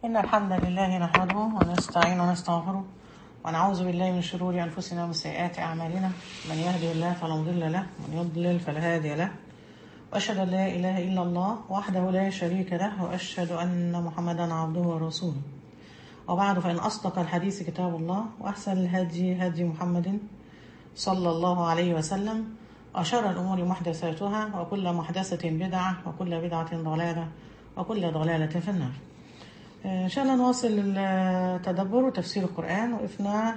إن الحمد لله نحمده ونستعين ونستغفره ونعوذ بالله من شرور أنفسنا ومن سيئات أعمالنا من يهدي الله فلا مضل له ومن يضلل فلا هادي له وأشهد أن لا إله إلا الله وحده لا شريك له وأشهد أن محمدا عبده ورسوله وبعد فإن أصدق الحديث كتاب الله وأحسن الهدي هدي محمد صلى الله عليه وسلم وشر الأمور محدثاتها وكل محدثة بدعة وكل بدعة ضلالة وكل ضلالة في النار إن شاء الله نواصل التدبر وتفسير القرآن وقفنا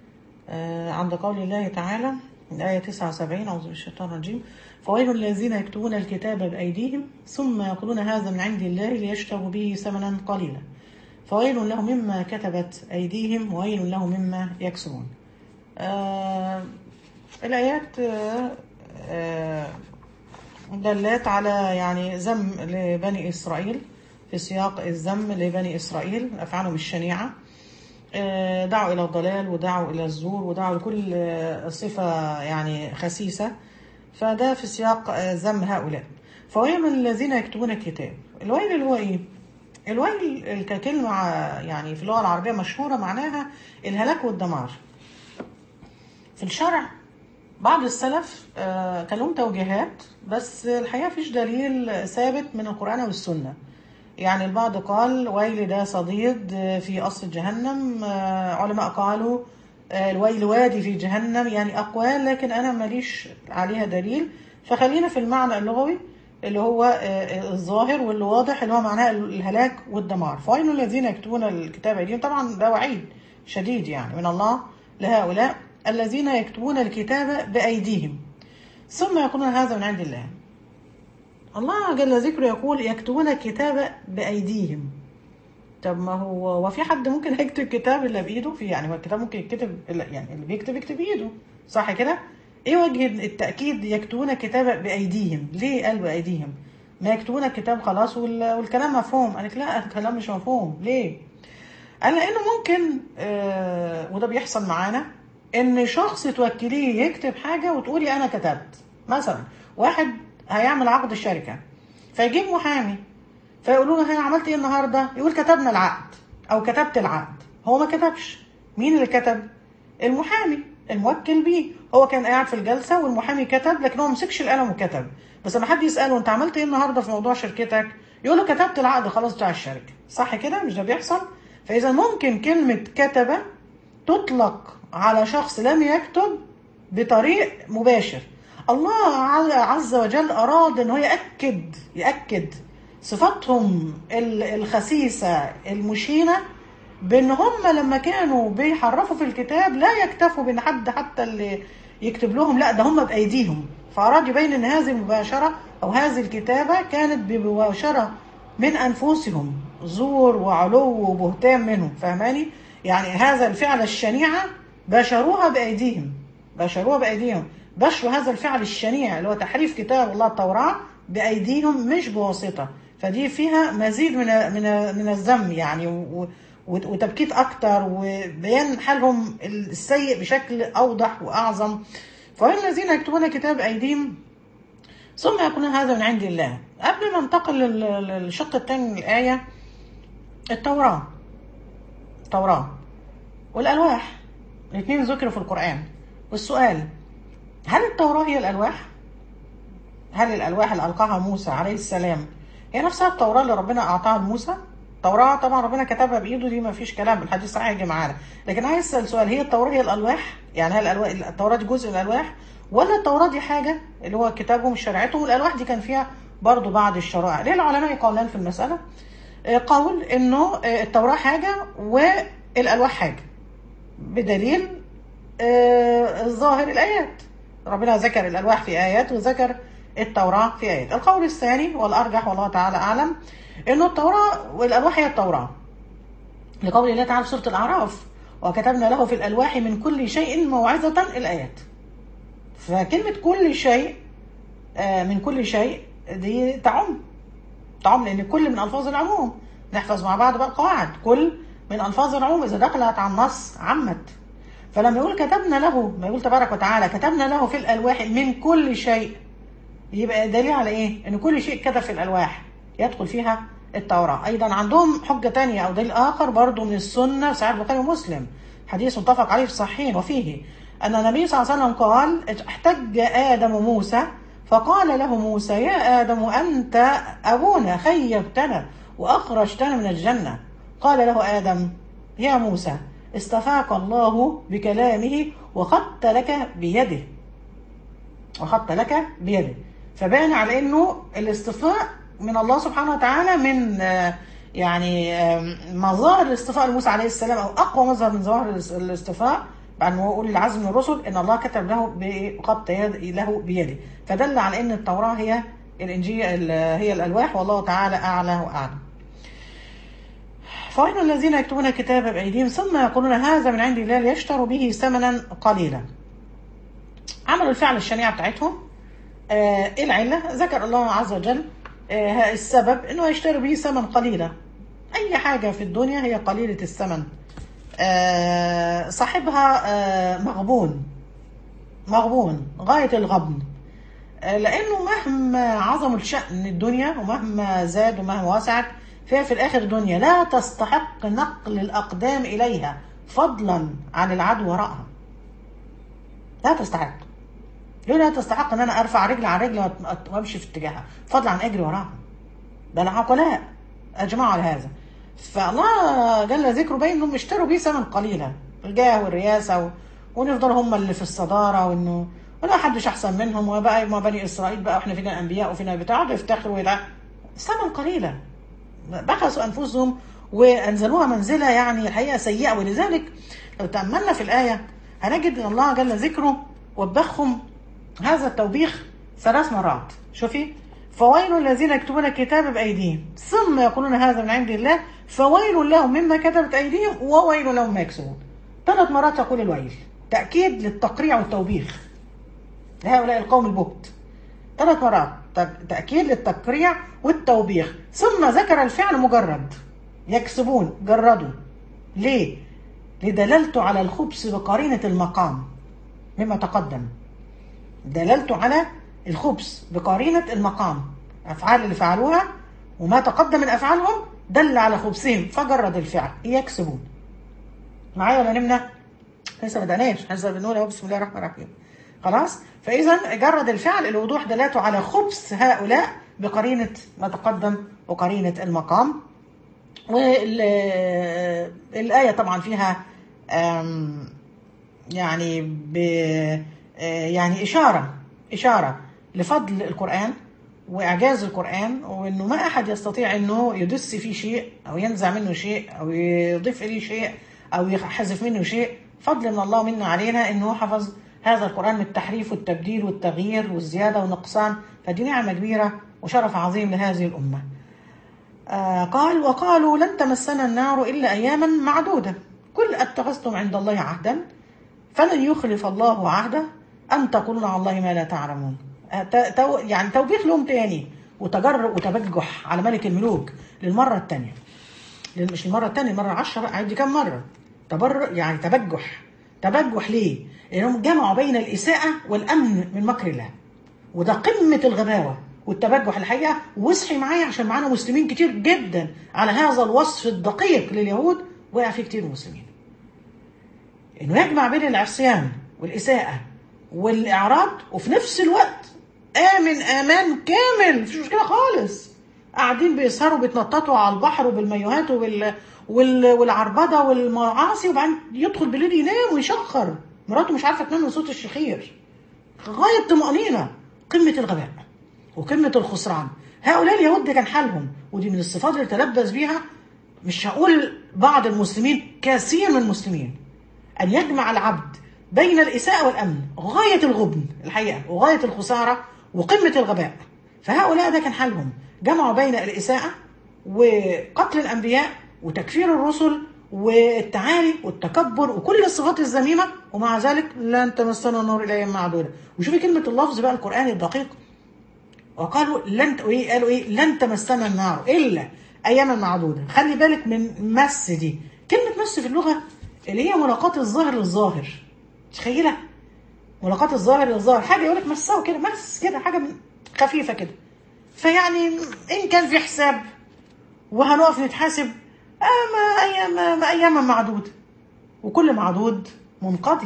عند قول الله تعالى الآية 79 أعوذ بالشيطان الرجيم فويل الذين يكتبون الكتاب بأيديهم ثم يقولون هذا من عند الله ليشتروا به ثمنا قليلا فويل لهم مما كتبت أيديهم وويل لهم مما يكسبون آه الآيات آه آه دلت على يعني ذم لبني إسرائيل في سياق الذم لبني إسرائيل أفعالهم الشنيعة دعوا إلى الضلال ودعوا إلى الزور ودعوا لكل صفة يعني خسيسة فده في سياق ذم هؤلاء فويل من الذين يكتبون الكتاب الويل اللي هو إيه؟ الويل ككلمة يعني في اللغة العربية مشهورة معناها الهلاك والدمار في الشرع بعض السلف كان لهم توجيهات بس الحقيقة فيش دليل ثابت من القرآن والسنة يعني البعض قال ويل ده صديد في أصل جهنم علماء قالوا الويل وادي في جهنم يعني أقوال لكن أنا ماليش عليها دليل فخلينا في المعنى اللغوي اللي هو الظاهر واللي واضح اللي هو معناه الهلاك والدمار فويل الذين يكتبون الكتاب أيديهم طبعا ده وعيد شديد يعني من الله لهؤلاء الذين يكتبون الكتاب بأيديهم ثم يقولون هذا من عند الله الله جل ذكره يقول يكتبون الكتاب بأيديهم طب ما هو وفي حد ممكن يكتب كتاب الا بايده في يعني هو الكتاب ممكن يكتب يعني اللي بيكتب يكتب بايده صح كده ايه وجه التاكيد يكتبون الكتاب بايديهم ليه قال بايديهم ما يكتبون الكتاب خلاص والكلام مفهوم قالك لا الكلام مش مفهوم ليه قال لانه ممكن آه وده بيحصل معانا ان شخص توكليه يكتب حاجه وتقولي انا كتبت مثلا واحد هيعمل عقد الشركه فيجيب محامي فيقولوا له عملت ايه النهارده يقول كتبنا العقد او كتبت العقد هو ما كتبش مين اللي كتب المحامي الموكل بيه هو كان قاعد في الجلسه والمحامي كتب لكن هو ما مسكش القلم وكتب بس لما حد يساله انت عملت ايه النهارده في موضوع شركتك يقول له كتبت العقد خلاص بتاع الشركه صح كده مش ده بيحصل فاذا ممكن كلمه كتب تطلق على شخص لم يكتب بطريق مباشر الله عز وجل اراد ان هو ياكد ياكد صفاتهم الخسيسة المشينة بان هم لما كانوا بيحرفوا في الكتاب لا يكتفوا بان حد حتى اللي يكتب لهم لا ده هم بايديهم فاراد يبين ان هذه المباشرة او هذه الكتابة كانت بمباشرة من انفسهم زور وعلو وبهتان منهم فهماني يعني هذا الفعل الشنيعة بشروها بايديهم بشروها بايديهم بشروا هذا الفعل الشنيع اللي هو تحريف كتاب الله التوراة بايديهم مش بواسطه فدي فيها مزيد من من من الذم يعني وتبكيت اكتر وبيان حالهم السيء بشكل اوضح واعظم فوين الذين يكتبون كتاب ايديهم ثم يكون هذا من عند الله قبل ما انتقل للشق الثاني من الايه التوراه التوراه والالواح الاثنين ذكروا في القران والسؤال هل التوراه هي الالواح هل الالواح اللي القاها موسى عليه السلام هي نفسها التوراة اللي ربنا أعطاها لموسى التوراة طبعا ربنا كتبها بإيده دي ما فيش كلام الحديث صحيح يجي معانا لكن عايز أسأل سؤال هي التوراة هي الألواح يعني هل الألواح التوراة دي جزء من الألواح ولا التوراة دي حاجة اللي هو كتابهم شريعتهم والألواح دي كان فيها برضو بعض الشرائع ليه العلماء قولان في المسألة قول إنه التوراة حاجة والألواح حاجة بدليل الظاهر الآيات ربنا ذكر الألواح في آيات وذكر التوراة في آيات القول الثاني والأرجح والله تعالى أعلم أنه التوراة والألواح هي التوراة لقول الله تعالى في سورة الأعراف وكتبنا له في الألواح من كل شيء موعظة الآيات فكلمة كل شيء من كل شيء دي تعم تعم لأن كل من ألفاظ العموم نحفظ مع بعض بقى القواعد كل من ألفاظ العموم إذا دخلت على النص عمت فلما يقول كتبنا له ما يقول تبارك وتعالى كتبنا له في الألواح من كل شيء يبقى دليل على ايه ان كل شيء كتب في الالواح يدخل فيها التوراة أيضا عندهم حجة تانية أو دليل آخر برضو من السنة صحيح البخاري ومسلم حديث متفق عليه في الصحيحين وفيه أن النبي صلى الله عليه وسلم قال احتج آدم موسى فقال له موسى يا آدم أنت أبونا خيبتنا وأخرجتنا من الجنة قال له آدم يا موسى استفاق الله بكلامه وخط لك بيده وخط لك بيده فبان على انه الاستفاء من الله سبحانه وتعالى من آه، يعني آه، مظاهر الاستفاء لموسى عليه السلام او اقوى مظهر من ظواهر الاس- الاستفاء بعد ما يقول العزم من الرسل ان الله كتب له بخط يد له بيده فدل على ان التوراه هي الانجيل ال- هي الالواح والله تعالى اعلى واعلم فويل الذين يكتبون الكتاب بأيديهم ثم يقولون هذا من عند الله ليشتروا به ثمنا قليلا عملوا الفعل الشنيعة بتاعتهم آه إيه العلة ذكر الله عز وجل آه السبب انه يشتروا به ثمن قليلا اي حاجة في الدنيا هي قليلة الثمن آه صاحبها آه مغبون مغبون غاية الغبن آه لانه مهما عظم الشأن الدنيا ومهما زاد ومهما وسعت فهي في الاخر دنيا لا تستحق نقل الاقدام اليها فضلا عن العدو وراءها لا تستحق ليه لا تستحق ان انا ارفع رجل على رجل وأت- وامشي في اتجاهها فضلا عن اجري وراها ده العقلاء اجمعوا على هذا فالله جل ذكره باين انهم اشتروا بيه ثمن قليلا الجاه والرياسه و... ونفضل هم اللي في الصداره وانه ولا حدش احسن منهم وبقى ما بني اسرائيل بقى واحنا فينا انبياء وفينا بتاع يقعدوا يفتخروا الى ثمن قليلا بخسوا انفسهم وانزلوها منزله يعني الحقيقه سيئه ولذلك لو تاملنا في الايه هنجد ان الله جل ذكره وبخهم هذا التوبيخ ثلاث مرات شوفي فويل الذين يكتبون الكتاب بايديهم ثم يقولون هذا من عند الله فويل لهم مما كتبت ايديهم وويل لهم ما يكسبون ثلاث مرات يقول الويل تاكيد للتقريع والتوبيخ لهؤلاء القوم البهت ثلاث مرات تك- تأكيد للتقريع والتوبيخ ثم ذكر الفعل مجرد يكسبون جردوا ليه؟ لدلالته على الخبث بقرينة المقام مما تقدم دلالته على الخبث بقرينة المقام أفعال اللي فعلوها وما تقدم من أفعالهم دل على خبثهم فجرد الفعل يكسبون معايا ولا نمنا؟ لسه ما بدأناش لسه بنقول اهو بسم الله الرحمن الرحيم خلاص فاذا جرد الفعل الوضوح دلاته على خبث هؤلاء بقرينه ما تقدم وقرينه المقام والآية طبعا فيها آم، يعني ب آه، يعني إشارة إشارة لفضل القرآن وإعجاز القرآن وإنه ما أحد يستطيع إنه يدس فيه شيء أو ينزع منه شيء أو يضيف إليه شيء أو يحذف منه شيء فضل من الله ومنا علينا إنه حفظ هذا القرآن من التحريف والتبديل والتغيير والزيادة والنقصان فدي نعمة كبيرة وشرف عظيم لهذه الأمة آه قال وقالوا لن تمسنا النار إلا أياما معدودة كل اتخذتم عند الله عهدا فلن يخلف الله عهده أم تقولون على الله ما لا تعلمون آه ت- تو يعني توبيخ لهم تاني وتجرؤ وتبجح على ملك الملوك للمرة الثانية مش المرة الثانية المرة العشرة عادي كم مرة تبرؤ يعني تبجح تبجح ليه؟ لأنهم جمعوا بين الإساءة والأمن من مكر الله وده قمة الغباوة والتبجح الحقيقة واصحي معايا عشان معانا مسلمين كتير جدا على هذا الوصف الدقيق لليهود وقع فيه كتير مسلمين انه يجمع بين العصيان والإساءة والإعراض وفي نفس الوقت آمن أمان كامل مفيش مشكلة خالص قاعدين بيسهروا بيتنططوا على البحر وبالمايوهات وبال وال... والعربده والمعاصي وبعدين يدخل بالليل ينام ويشخر مراته مش عارفه تنام من صوت الشخير غايه الطمانينه قمه الغباء وقمه الخسران هؤلاء اليهود ده كان حالهم ودي من الصفات اللي تلبس بيها مش هقول بعض المسلمين كثير من المسلمين أن يجمع العبد بين الإساءة والأمن غاية الغبن الحقيقة وغاية الخسارة وقمة الغباء فهؤلاء ده كان حالهم جمعوا بين الإساءة وقتل الأنبياء وتكفير الرسل والتعالي والتكبر وكل الصفات الذميمة ومع ذلك لن تمسنا النار إلى أيام معدودة وشوفي كلمة اللفظ بقى القرآني الدقيق وقالوا لن إيه قالوا ايه لن تمسنا النار الا اياما معدوده خلي بالك من مس دي كلمه مس في اللغه اللي هي ملاقات الظاهر للظاهر تخيله ملاقات الظاهر للظاهر حاجه يقول لك مسه كده مس كده حاجه من- خفيفه كده فيعني ان كان في حساب وهنقف نتحاسب آه ما ايام ما ايام معدوده وكل معدود منقضي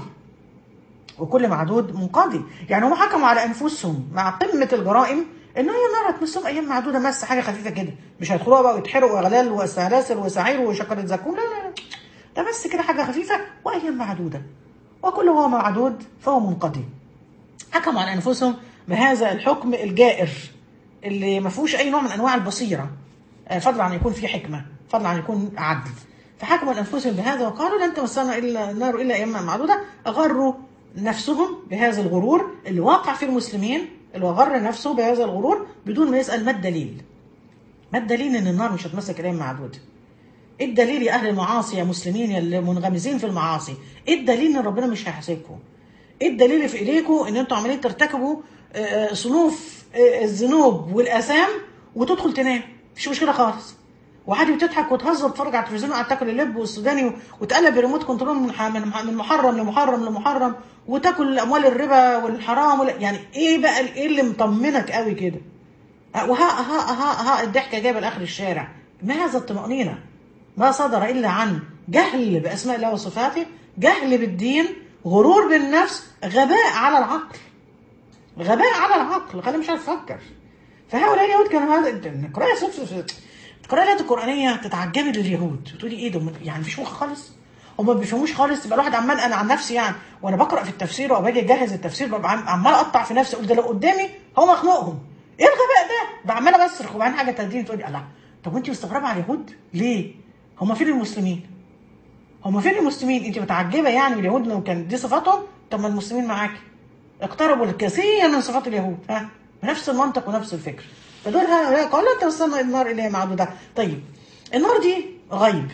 وكل معدود منقضي يعني هم حكموا على انفسهم مع قمه الجرائم ان هي النار هتمسهم ايام معدوده مس حاجه خفيفه كده مش هيدخلوها بقى ويتحرقوا اغلال وسلاسل وسعير وشجره زكون لا لا لا ده بس كده حاجه خفيفه وايام معدوده وكل هو معدود فهو منقضي حكموا على انفسهم بهذا الحكم الجائر اللي ما فيهوش اي نوع من انواع البصيره آه، فضلا عن يكون فيه حكمه فضلا عن يكون عدل فحكموا لانفسهم بهذا وقالوا لن تمسنا الا النار الا اياما معدوده اغروا نفسهم بهذا الغرور اللي واقع في المسلمين اللي غر نفسه بهذا الغرور بدون ما يسال ما الدليل ما الدليل ان النار مش هتمسك ايام معدوده ايه الدليل يا اهل المعاصي يا مسلمين يا اللي منغمسين في المعاصي ايه الدليل ان ربنا مش هيحاسبكم ايه الدليل اللي في ايديكم ان انتوا عمالين ترتكبوا آه، آه، صنوف آه، الذنوب والاثام وتدخل تنام مفيش مشكله خالص وعادي بتضحك وتهزر وتتفرج على التلفزيون وقاعد تاكل اللب والسوداني و- وتقلب الريموت كنترول من ح- من من محرم لمحرم لمحرم وتاكل اموال الربا والحرام ولا يعني ايه بقى ال- ايه اللي مطمنك قوي كده وها ها ها ها الضحكه جايبه لاخر الشارع ما هذا الطمانينه ما صدر الا عن جهل باسماء الله وصفاته جهل بالدين غرور بالنفس غباء على العقل غباء على العقل خليه مش عارف يفكر فهؤلاء اليهود كانوا هذا تقراي تقراي الايات القرانيه تتعجبي لليهود تقولي ايه ده هم- يعني مفيش مخ خالص هم ما بيفهموش خالص يبقى الواحد عمال انا عن نفسي يعني وانا بقرا في التفسير او باجي اجهز التفسير ببقى عم- عمال اقطع في نفسي اقول ده لو قدامي هو مخنوقهم ايه الغباء ده؟ بقى عمال بصرخ وبعدين حاجه تديني تقولي الله طب وانت مستغربه على اليهود؟ ليه؟ هم فين المسلمين؟ هم فين المسلمين؟ انت متعجبه يعني من اليهود لو كان دي صفاتهم؟ طب ما المسلمين معاكي اقتربوا الكثير من صفات اليهود ها بنفس المنطق ونفس الفكر فدول هؤلاء قالوا لا توصلنا النار الى معدوده طيب النار دي غيب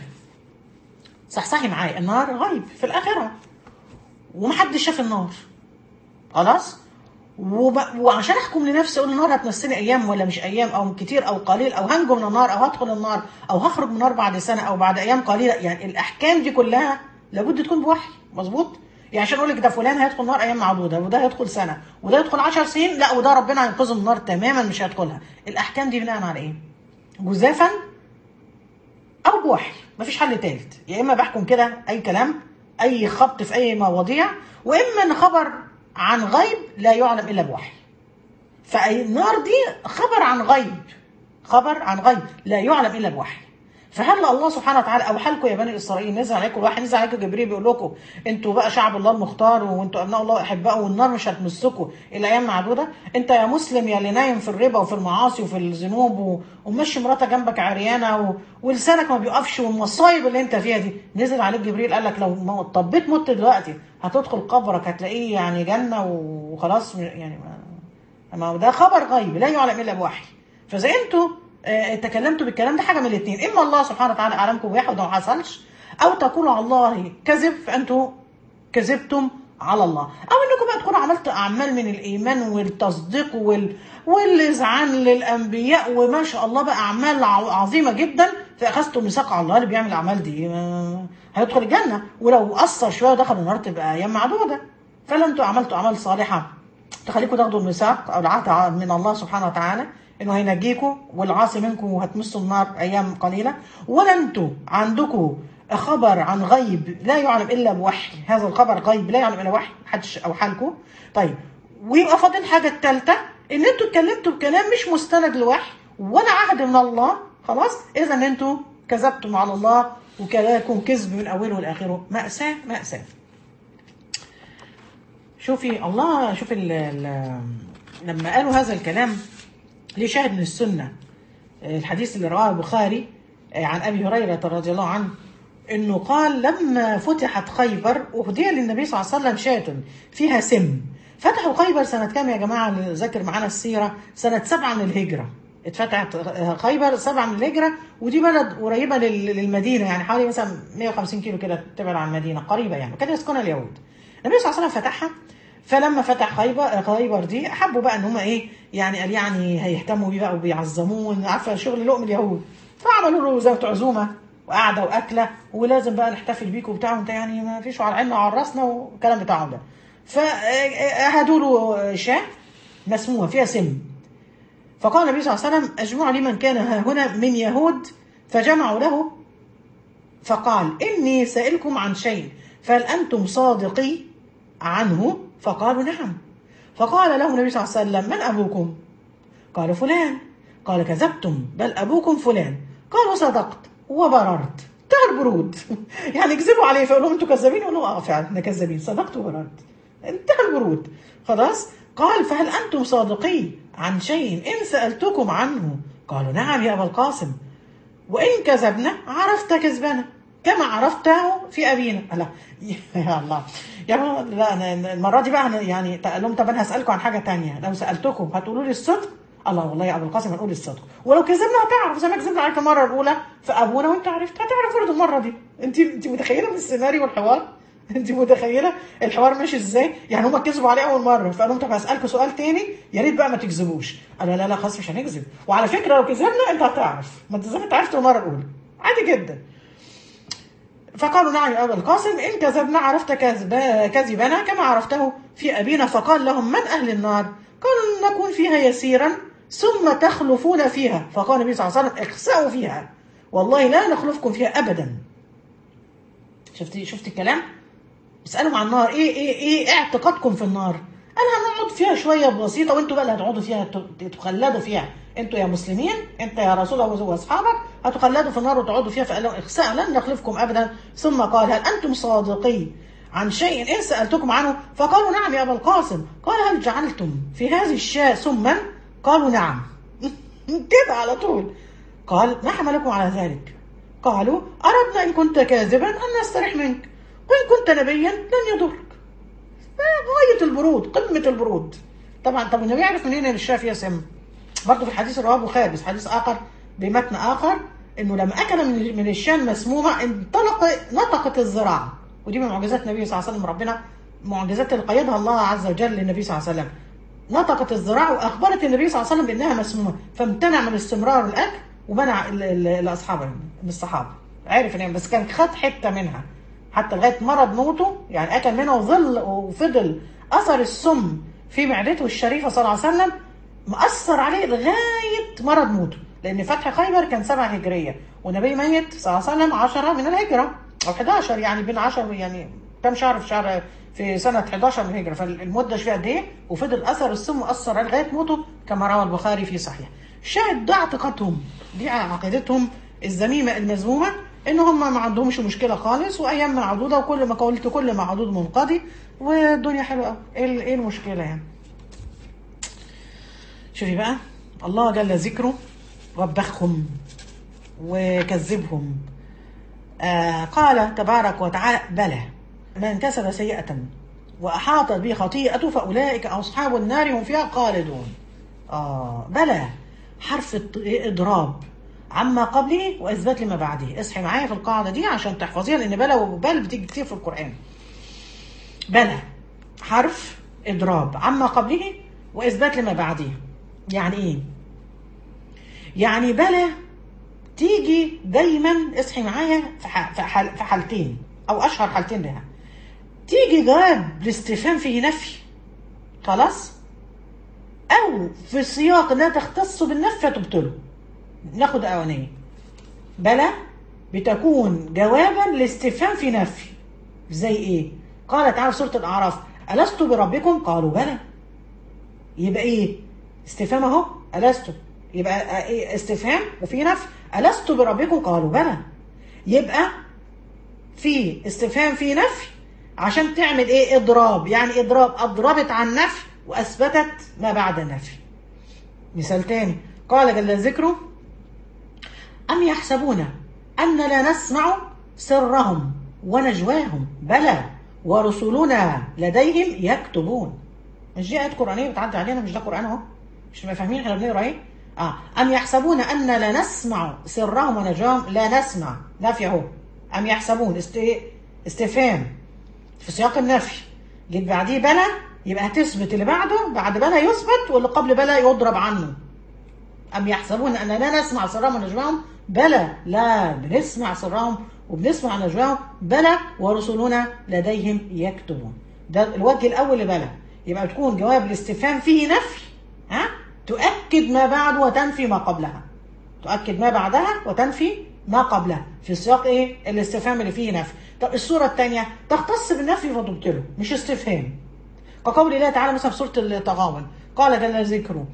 صحصحي معايا النار غيب في الاخره ومحدش شاف النار خلاص وب... وعشان احكم لنفسي اقول النار هتمسني ايام ولا مش ايام او كتير او قليل او هنجو من النار او هدخل النار او هخرج من النار بعد سنه او بعد ايام قليله يعني الاحكام دي كلها لابد تكون بوحي مظبوط يعني عشان اقول لك ده فلان هيدخل نار ايام معدوده وده هيدخل سنه وده يدخل 10 سنين لا وده ربنا هينقذه من النار تماما مش هيدخلها الاحكام دي بناء على ايه جزافا او بوحي مفيش حل تالت يا اما بحكم كده اي كلام اي خبط في اي مواضيع واما ان خبر عن غيب لا يعلم الا بوحي فالنار دي خبر عن غيب خبر عن غيب لا يعلم الا بوحي فهل الله سبحانه وتعالى اوحى لكم يا بني اسرائيل نزل عليكم الوحي نزل عليكم جبريل بيقول لكم انتوا بقى شعب الله المختار وانتوا ابناء الله احباء والنار مش هتمسكوا الا ايام معدوده انت يا مسلم يا اللي نايم في الربا وفي المعاصي وفي الذنوب و- ومشي مراتك جنبك عريانه و... ولسانك ما بيقفش والمصايب اللي انت فيها دي نزل عليك جبريل قال لك لو ما طبيت مت دلوقتي هتدخل قبرك هتلاقيه يعني جنه وخلاص يعني ما ما ده خبر غيب لا يعلم الا بوحي فاذا انتوا آه، تكلمتوا بالكلام ده حاجه من الاثنين اما الله سبحانه وتعالى اعلمكم بواحد وده ما حصلش او تقولوا على الله كذب فانتوا كذبتم على الله او انكم بقى تكونوا عملتوا اعمال من الايمان والتصديق وال والاذعان للانبياء وما شاء الله بقى اعمال ع- عظيمه جدا فاخذتم ميثاق على الله اللي بيعمل الاعمال دي آه، هيدخل الجنه ولو قصر شويه ودخل النار تبقى ايام معدوده فلو انتوا عملتوا اعمال صالحه تخليكم تاخدوا الميثاق او العهد من الله سبحانه وتعالى انه هينجيكم والعاصي منكم هتمسوا النار ايام قليله ولا انتوا عندكم خبر عن غيب لا يعلم الا بوحي هذا الخبر غيب لا يعلم الا وحي محدش اوحى لكم طيب ويبقى فاضل الحاجه الثالثه ان انتوا اتكلمتوا بكلام مش مستند لوحي ولا عهد من الله خلاص اذا انتوا كذبتم على الله وكلامكم كذب من اوله لاخره ماساه ماساه شوفي الله شوفي ال ال لما قالوا هذا الكلام ليه شاهد من السنة الحديث اللي رواه البخاري عن أبي هريرة رضي الله عنه إنه قال لما فتحت خيبر أهدي للنبي صلى الله عليه وسلم شاة فيها سم فتحوا خيبر سنة كام يا جماعة اللي ذاكر معانا السيرة سنة سبعة من الهجرة اتفتحت خيبر سبعة من الهجرة ودي بلد قريبة لل- للمدينة يعني حوالي مثلا 150 كيلو كده تبعد عن المدينة قريبة يعني وكان يسكنها اليهود النبي صلى الله عليه وسلم فتحها فلما فتح خيبر خيبر دي حبوا بقى ان هم ايه يعني قال يعني هيهتموا بيه بقى وبيعظموه عارفه شغل لقم اليهود فعملوا له زي عزومه وقعده واكله ولازم بقى نحتفل بيكم وبتاع وانت يعني ما فيش على عيننا وعلى راسنا والكلام بتاعهم ده فهدوا له شاه مسمومه فيها سم فقال النبي صلى الله عليه وسلم اجمعوا لي من كان ها هنا من يهود فجمعوا له فقال إني سائلكم عن شيء فهل أنتم صادقي عنه فقالوا نعم فقال له النبي صلى الله عليه وسلم من أبوكم قال فلان قال كذبتم بل أبوكم فلان قالوا صدقت وبررت انتهى البرود يعني كذبوا عليه فيقول لهم انتوا كذابين يقولوا اه فعلا احنا كذابين صدقت وبررت انتهى البرود خلاص قال فهل انتم صادقي عن شيء ان سالتكم عنه قالوا نعم يا ابا القاسم وان كذبنا عرفت كذبنا كما عرفته في ابينا لا يا الله يا الله لا أنا- المره دي بقى أنا يعني قال لهم طب انا هسالكم عن حاجه تانية لو سالتكم هتقولوا لي الصدق الله والله يا ابو القاسم هنقول الصدق ولو كذبنا هتعرف زي ما كذبنا عليك المره الاولى في ابونا وانت عرفت هتعرف برضه المره دي انت انت متخيله من السيناريو والحوار انت متخيله الحوار ماشي ازاي يعني هم كذبوا عليه اول مره فقال لهم طب هسالكم سؤال تاني يا ريت بقى ما تكذبوش قال لا لا خلاص مش هنكذب وعلى فكره لو كذبنا انت هتعرف ما انت زي ما انت عرفت المره الاولى عادي جدا فقالوا نعم يا أبا القاسم إن كذبنا عرفت كذب- كذبنا كما عرفته في أبينا فقال لهم من أهل النار قالوا نكون فيها يسيرا ثم تخلفون فيها فقال النبي صلى الله عليه وسلم اخسأوا فيها والله لا نخلفكم فيها أبدا شفتي شفتي الكلام اسألهم عن النار إيه إيه إيه اعتقادكم في النار قال هنقعد فيها شوية بسيطة وانتوا بقى اللي هتقعدوا فيها ت- تخلدوا فيها انتوا يا مسلمين انت يا رسول الله واصحابك هتخلدوا في النار وتقعدوا فيها فقال لهم اخسأوا لن نخلفكم ابدا ثم قال هل انتم صادقي عن شيء ان سالتكم عنه فقالوا نعم يا ابا القاسم قال هل جعلتم في هذه الشاة سما قالوا نعم كده على طول قال ما حملكم على ذلك قالوا اردنا ان كنت كاذبا ان نستريح منك وان كنت نبيا لن يضرك غاية البرود قمة البرود طبعا طب النبي يعرف منين ان الشاة فيها سم برضه في الحديث رواه البخاري بس حديث اخر بمتن اخر انه لما اكل من من الشاة المسمومة انطلق نطقت الزراعة ودي من معجزات النبي صلى الله عليه وسلم ربنا معجزات اللي قيدها الله عز وجل للنبي صلى الله عليه وسلم نطقت الزراعة واخبرت النبي صلى الله عليه وسلم بانها مسمومة فامتنع من استمرار الاكل ومنع ال- ال- الاصحاب من الصحابة عرف ان بس كان خد حتة منها حتى لغايه مرض موته يعني اكل منها وظل وفضل اثر السم في معدته الشريفه صلى الله عليه وسلم مأثر عليه لغايه مرض موته لان فتح خيبر كان سبعة هجريه والنبي ميت صلى الله عليه وسلم 10 من الهجره او 11 يعني بين 10 يعني كم شهر في شهر في سنة 11 من الهجرة فالمدة فيها قد ايه وفضل أثر السم مؤثر عليه لغاية موته كما روى البخاري في صحيح. الشاهد ده اعتقادهم دي عقيدتهم الذميمة المذمومة ان هم ما عندهمش مشكلة خالص وايام معدودة وكل ما قلت كل معدود منقضي والدنيا حلوة قوي ايه ايه المشكلة يعني؟ شوفي بقى الله جل ذكره وبخهم وكذبهم آه قال تبارك وتعالى بلى من كسب سيئة وأحاطت به خطيئته فأولئك أصحاب النار هم فيها خالدون آه بلى حرف الت- إضراب عما قبله وإثبات لما بعده اصحي معايا في القاعدة دي عشان تحفظيها لأن بلى وبل بتيجي كتير في القرآن بلى حرف إضراب عما قبله وإثبات لما بعده يعني إيه؟ يعني بلى تيجي دايما اصحي معايا في ح- في حال- في حالتين او اشهر حالتين لها تيجي جواب الاستفهام فيه نفي خلاص او في سياق انها تختص بالنفي فتبطله ناخد اولانيه بلى بتكون جوابا لاستفهام في نفي زي ايه قال تعالى في سوره الاعراف الست بربكم قالوا بلى يبقى ايه استفهام اهو الست يبقى إيه استفهام وفي نفي الست بربكم قالوا بلى يبقى في استفهام في نفي عشان تعمل ايه اضراب يعني اضراب اضربت عن نفي واثبتت ما بعد النفي مثال تاني قال جل ذكره أم يحسبون أن لا نسمع سرهم ونجواهم بلى ورسلنا لديهم يكتبون مش دي آيات قرآنية بتعدي علينا مش ده قرآن أهو مش ما فاهمين احنا بنقرا ايه؟ اه أم يحسبون أن لا نسمع سرهم ونجواهم لا نسمع نفي أهو أم يحسبون است... استفهام في سياق النفي جيت بعديه بلى يبقى هتثبت اللي بعده بعد بلى يثبت واللي قبل بلى يضرب عنه أم يحسبون أن لا نسمع سرهم ونجواهم بلى لا بنسمع سرهم وبنسمع نجواهم بلى ورسلنا لديهم يكتبون ده الوجه الأول لبلى يبقى تكون جواب الاستفهام فيه نفي ها تؤكد ما بعد وتنفي ما قبلها تؤكد ما بعدها وتنفي ما قبلها في سياق ايه الاستفهام اللي فيه نفي طب الصوره الثانيه تختص بالنفي فتبطله مش استفهام كقول الله تعالى مثلا في سوره التغابن قال جل ذكره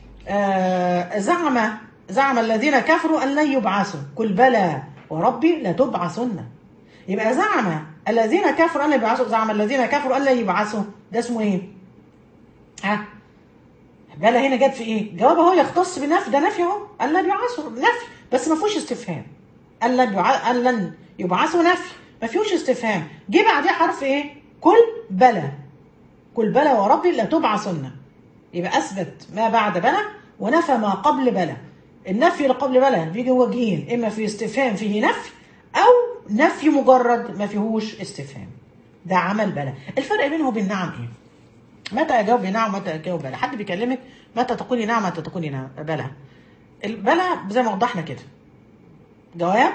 آه زعم زعم الذين كفروا ان لن يبعثوا قل بلى وربي لتبعثن يبقى زعم الذين كفروا ان لن يبعثوا زعم الذين كفروا ان لن يبعثوا ده اسمه ايه؟ ها بلى هنا جت في ايه؟ جواب اهو يختص بالنفي ده نفي اهو ان لن يبعثوا نفي بس ما فيهوش استفهام ان لن يبع- ان لن يبعثوا نفي ما فيهوش استفهام جه بعديه حرف ايه؟ قل بلى قل بلى وربي لتبعثن يبقى اثبت ما بعد بلى ونفى ما قبل بلى النفي اللي قبل بلى بيجي وجهين اما في استفهام فيه نفي او نفي مجرد ما فيهوش استفهام ده عمل بلى الفرق بينه وبين نعم ايه متى اجاوب بنعم ومتى اجاوب بلى حد بيكلمك متى تقولي نعم متى تقولي نعم بلى البلى زي ما وضحنا كده جواب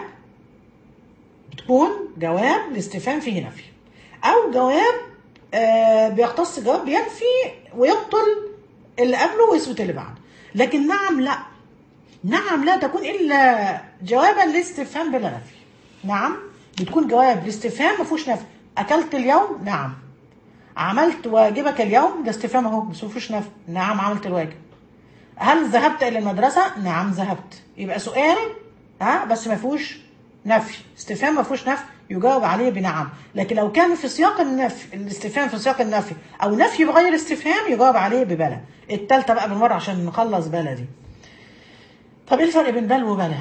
بتكون جواب لاستفهام فيه نفي او جواب آه بيختص جواب بينفي ويبطل اللي قبله ويثبت اللي بعده لكن نعم لا نعم لا تكون الا جوابا لاستفهام بلا نفي نعم بتكون جواب لاستفهام ما فيهوش نفي اكلت اليوم نعم عملت واجبك اليوم ده استفهام اهو بس ما فيهوش نفي نعم عملت الواجب هل ذهبت الى المدرسه نعم ذهبت يبقى سؤال ها بس ما فيهوش نفي استفهام ما فيهوش نفي يجاوب عليه بنعم لكن لو كان في سياق النفي الاستفهام في سياق النفي او نفي بغير استفهام يجاوب عليه ببلى التالتة بقى بالمره عشان نخلص بلى دي طب ايه الفرق بين بل وبلى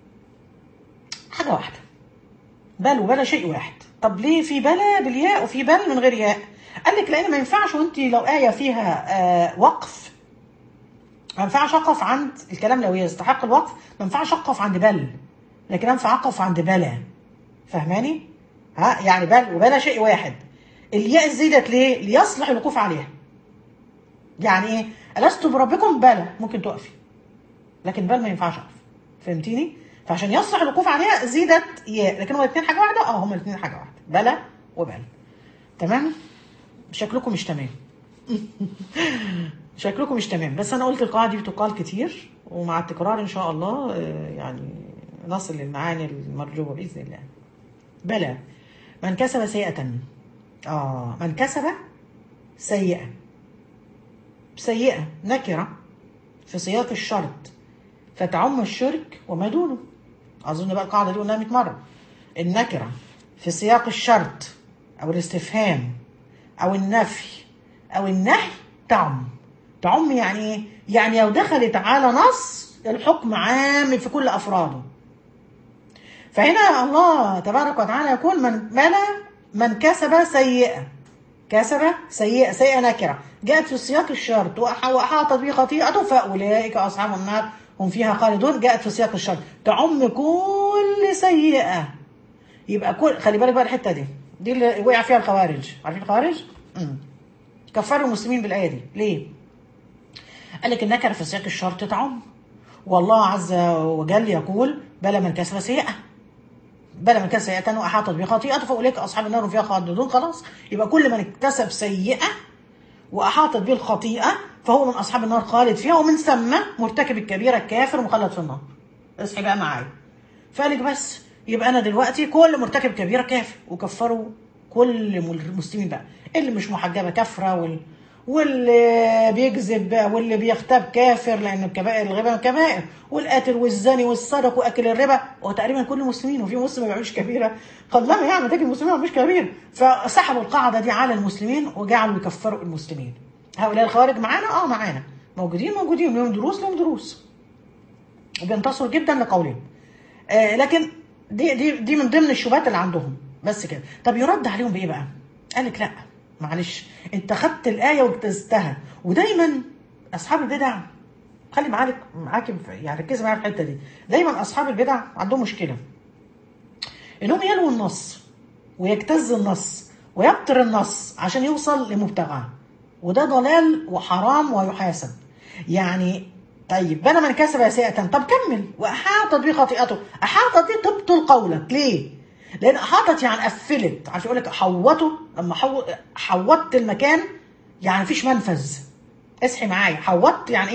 حاجه واحده بل وبلى شيء واحد طب ليه في بلى بالياء وفي بل من غير ياء قال لك لان ما ينفعش وانت لو ايه فيها آه وقف ما ينفعش اقف عند الكلام لو يستحق الوقف ما ينفعش اقف عند بل لكن ينفع اقف عند بلى فاهماني ها يعني بل وبلى شيء واحد الياء زيدت ليه ليصلح الوقوف عليها يعني ايه الست بربكم بلى ممكن تقفي لكن بل ما ينفعش اقف فهمتيني فعشان يصلح الوقوف عليها زيدت ياء لكن هما الاثنين حاجه واحده اه هما الاثنين حاجه واحده بلى وبل تمام شكلكم مش تمام شكلكم مش تمام بس انا قلت القاعده دي بتقال كتير ومع التكرار ان شاء الله آه، يعني نصل للمعاني المرجوه باذن الله بلى من كسب سيئه اه من كسب سيئه سيئه نكره في سياق الشرط فتعم الشرك وما دونه اظن بقى القاعده دي قلناها 100 مره النكره في سياق الشرط او الاستفهام او النفي او النهي تعم تعم يعني ايه يعني لو دخلت على نص الحكم عام في كل افراده فهنا الله تبارك وتعالى يقول من ملا من كسب سيئه كسب سيئه سيئه نكره جاءت في سياق الشرط وأح- واحاطت به خطيئته فاولئك اصحاب النار هم فيها خالدون جاءت في سياق الشرط تعم كل سيئه يبقى كل خلي بالك بقى الحته دي دي اللي وقع فيها الخوارج عارفين الخوارج؟ امم كفروا المسلمين بالايه دي ليه؟ قال لك النكره في سياق الشرط تعم والله عز وجل يقول بلى من كسب سيئه بلى من كسب سيئه واحاطت بخطيئته فاولئك اصحاب النار هم فيها خالدون خلاص يبقى كل من اكتسب سيئه واحاطت به الخطيئه فهو من اصحاب النار خالد فيها ومن ثم مرتكب الكبيره الكافر مخلد في النار اصحي بقى معايا فقال لك بس يبقى انا دلوقتي كل مرتكب كبيره كافر وكفروا كل المسلمين بقى اللي مش محجبه كافره وال واللي بيكذب بقى واللي بيغتاب كافر لان الكبائر الغيبه من الكبائر والقاتل والزاني والسرق واكل الربا هو تقريبا كل المسلمين وفي مسلم ما بيعملش كبيره قلما يعني تجد المسلمين ما بيعملوش كبيره فسحبوا القاعده دي على المسلمين وجعلوا يكفروا المسلمين هؤلاء الخوارج معانا اه معانا موجودين موجودين لهم دروس لهم دروس وبينتصروا جدا لقولهم آه لكن دي دي دي من ضمن الشبهات اللي عندهم بس كده طب يرد عليهم بايه بقى قال لك لا معلش انت خدت الايه واجتزتها ودايما اصحاب البدع خلي معاك معاك يعني ركزي معايا في الحته دي دايما اصحاب البدع عندهم مشكله انهم يلووا النص ويجتز النص ويبطر النص عشان يوصل لمبتغاه وده ضلال وحرام ويحاسب يعني طيب بنى من كسب سيئة طب كمل وأحاطت به خطيئته أحاطت دي تبطل قولك ليه؟ لأن أحاطت يعني قفلت عارف يقول لك حوته لما حو... حوطت المكان يعني مفيش منفذ اصحي معايا حوطت يعني إيه؟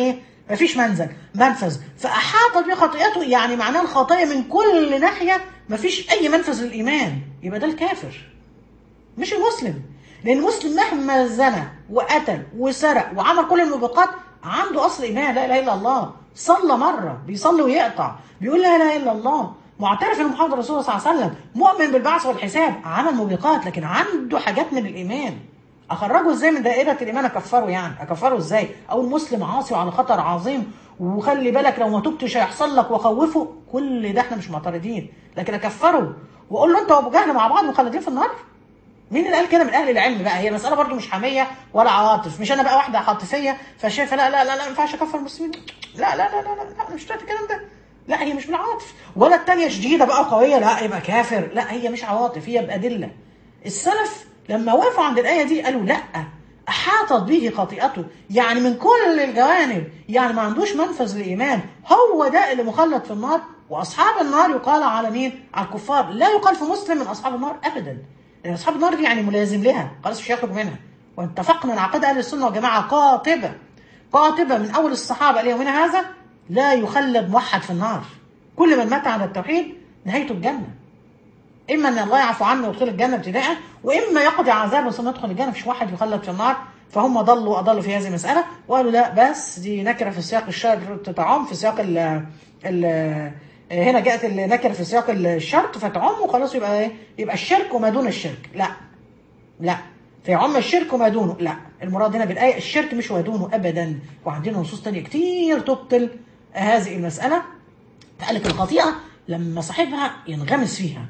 مفيش منزل منفذ فاحاطت به خطيئته يعني معناه الخطايا من كل ناحيه مفيش اي منفذ للايمان يبقى ده الكافر مش المسلم لان المسلم مهما زنى وقتل وسرق وعمل كل الموبقات عنده اصل ايمان لا اله الا الله صلى مره بيصلي ويقطع بيقول لا اله الا الله معترف ان محمد رسول الله صلى الله عليه وسلم مؤمن بالبعث والحساب عمل موبقات لكن عنده حاجات من الايمان اخرجه ازاي من دائره الايمان اكفره يعني اكفره ازاي او المسلم عاصي وعلى خطر عظيم وخلي بالك لو ما تبتش هيحصل لك واخوفه كل ده احنا مش معترضين لكن اكفره واقول له انت وابو جهل مع بعض مخلدين في النار مين اللي قال كده من اهل العلم بقى هي المساله برضو مش حميه ولا عواطف مش انا بقى واحده عاطفيه فشايفه لا لا لا لا ما ينفعش اكفر المسلمين لا لا لا لا لا, لا مش بتاعت الكلام ده لا هي مش بالعواطف ولا التانية شديدة بقى قوية لا يبقى كافر لا هي مش عواطف هي بأدلة السلف لما وقفوا عند الآية دي قالوا لا أحاطت به خطيئته يعني من كل الجوانب يعني ما عندوش منفذ للإيمان هو ده اللي مخلد في النار وأصحاب النار يقال على مين؟ على الكفار لا يقال في مسلم من أصحاب النار أبدا لأن أصحاب النار دي يعني ملازم لها خلاص مش هيخرج منها واتفقنا ان عقيدة أهل السنة والجماعة قاطبة قاطبة من أول الصحابة ليومنا هذا لا يخلد موحد في النار كل من مات على التوحيد نهايته الجنة إما أن الله يعفو عنه ويدخل الجنة ابتداء وإما يقضي عذابه ثم يدخل الجنة مفيش واحد يخلد في النار فهم ضلوا وأضلوا في هذه المسألة وقالوا لا بس دي نكرة في سياق الشرط تعم في سياق ال ال هنا جاءت النكرة في سياق الشرط فتعم وخلاص يبقى ايه؟ يبقى الشرك وما دون الشرك لا لا فيعم الشرك وما دونه لا المراد هنا بالآية الشرك مش ودونه أبدا وعندنا نصوص تانية كتير تبطل هذه المسألة فقال لك الخطيئة لما صاحبها ينغمس فيها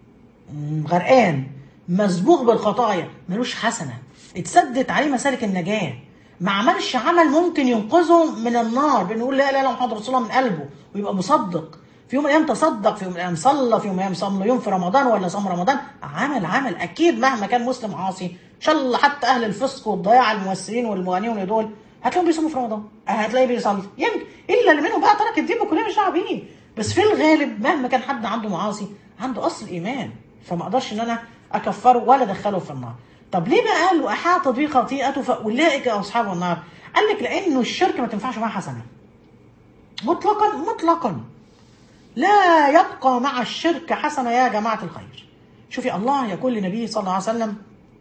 غرقان مسبوق بالخطايا ملوش حسنة اتسدت عليه مسالك النجاة ما عملش عمل ممكن ينقذه من النار بنقول لا لا لا محمد رسول الله من قلبه ويبقى مصدق في يوم من الايام تصدق في يوم من الايام صلى في يوم من الايام صام يوم في رمضان ولا صام رمضان عمل عمل اكيد مهما كان مسلم عاصي ان شاء الله حتى اهل الفسق والضياع الممثلين والمغنيين دول هتلاقيهم بيصوموا في رمضان هتلاقيه بيصلي يمكن الا اللي منهم بقى ترك الدين وكلنا مش دعوه بيه بس في الغالب مهما كان حد عنده معاصي عنده اصل ايمان فما اقدرش ان انا اكفره ولا ادخله في النار طب ليه بقى قال واحاطت به خطيئته فاولئك اصحاب النار قال لك لانه الشرك ما تنفعش معاه حسنه مطلقا مطلقا لا يبقى مع الشرك حسنه يا جماعه الخير شوفي الله يقول لنبيه صلى الله عليه وسلم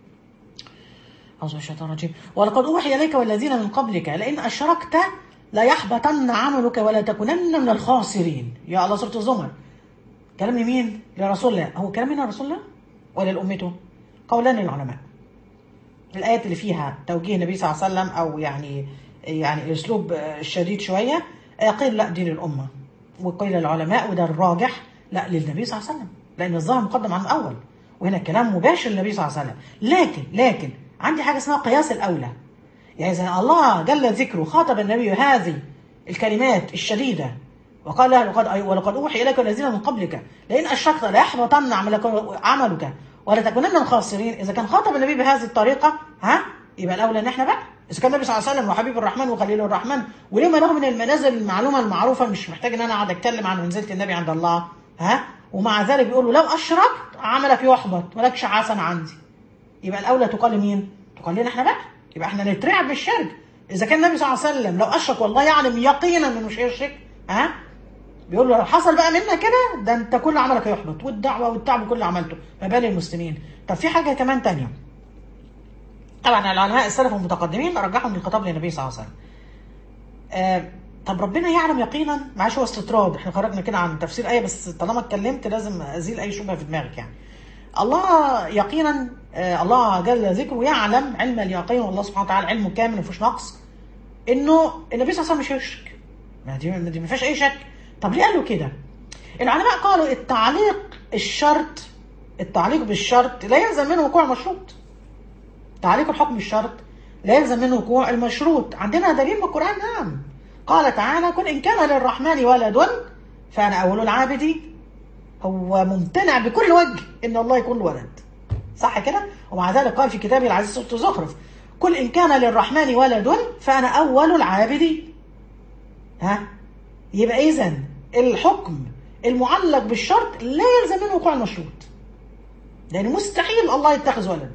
أعوذ بالله الشيطان الرجيم ولقد أوحي إليك والذين من قبلك لئن أشركت لا يحبطن عملك ولا تكونن من الخاسرين يا الله سورة الزمر كلام لمين؟ لرسول الله هو كلام من رسول الله ولا لأمته؟ قولان للعلماء الآيات اللي فيها توجيه النبي صلى الله عليه وسلم أو يعني يعني الأسلوب الشديد شوية قيل لا دي للأمة وقيل للعلماء وده الراجح لا للنبي صلى الله عليه وسلم لأن الظاهر مقدم عن الأول وهنا الكلام مباشر للنبي صلى الله عليه وسلم لكن لكن عندي حاجة اسمها قياس الأولى يعني إذا الله جل ذكره خاطب النبي هذه الكلمات الشديدة وقال له لقد ولقد أوحي إليك الذين من قبلك لئن أشركت ليحبطن عملك عملك ولا تكونن من الخاسرين إذا كان خاطب النبي بهذه الطريقة ها يبقى الأولى إن إحنا بقى إذا كان النبي صلى الله عليه وسلم وحبيب الرحمن وخليل الرحمن وليه ما له من المنازل المعلومة المعروفة مش محتاج إن أنا أقعد أتكلم عن منزلة النبي عند الله ها ومع ذلك بيقول له لو أشركت عملك يحبط مالكش حسن عندي يبقى الاولى تقال لمين؟ تقال لنا احنا بقى يبقى احنا نترعب بالشرك اذا كان النبي صلى الله عليه وسلم لو اشرك والله يعلم يقينا انه مش هيشرك ها بيقول له لو حصل بقى منا كده ده انت كل عملك هيحبط والدعوه والتعب كل اللي عملته ما بال المسلمين طب في حاجه كمان تانية طبعا العلماء السلف المتقدمين رجحوا من الخطاب للنبي صلى الله عليه وسلم آه طب ربنا يعلم يقينا معلش هو استطراد احنا خرجنا كده عن تفسير ايه بس طالما اتكلمت لازم ازيل اي شبهه في دماغك يعني الله يقينا آه الله جل ذكره يعلم علم اليقين والله سبحانه وتعالى علمه كامل ما فيهوش نقص انه النبي صلى الله عليه وسلم مش هيشرك ما دي ما دي ما فيهاش اي شك طب ليه قالوا كده؟ العلماء قالوا التعليق الشرط التعليق بالشرط لا يلزم منه وقوع المشروط تعليق الحكم بالشرط لا يلزم منه وقوع المشروط عندنا دليل من القرآن نعم قال تعالى كن إن كان للرحمن ولد فأنا أول العابدين هو ممتنع بكل وجه ان الله يكون له ولد صح كده ومع ذلك قال في كتابه العزيز سوره زخرف قل ان كان للرحمن ولد فانا اول العابدين ها يبقى اذا الحكم المعلق بالشرط لا يلزم منه وقوع المشروط لان مستحيل الله يتخذ ولد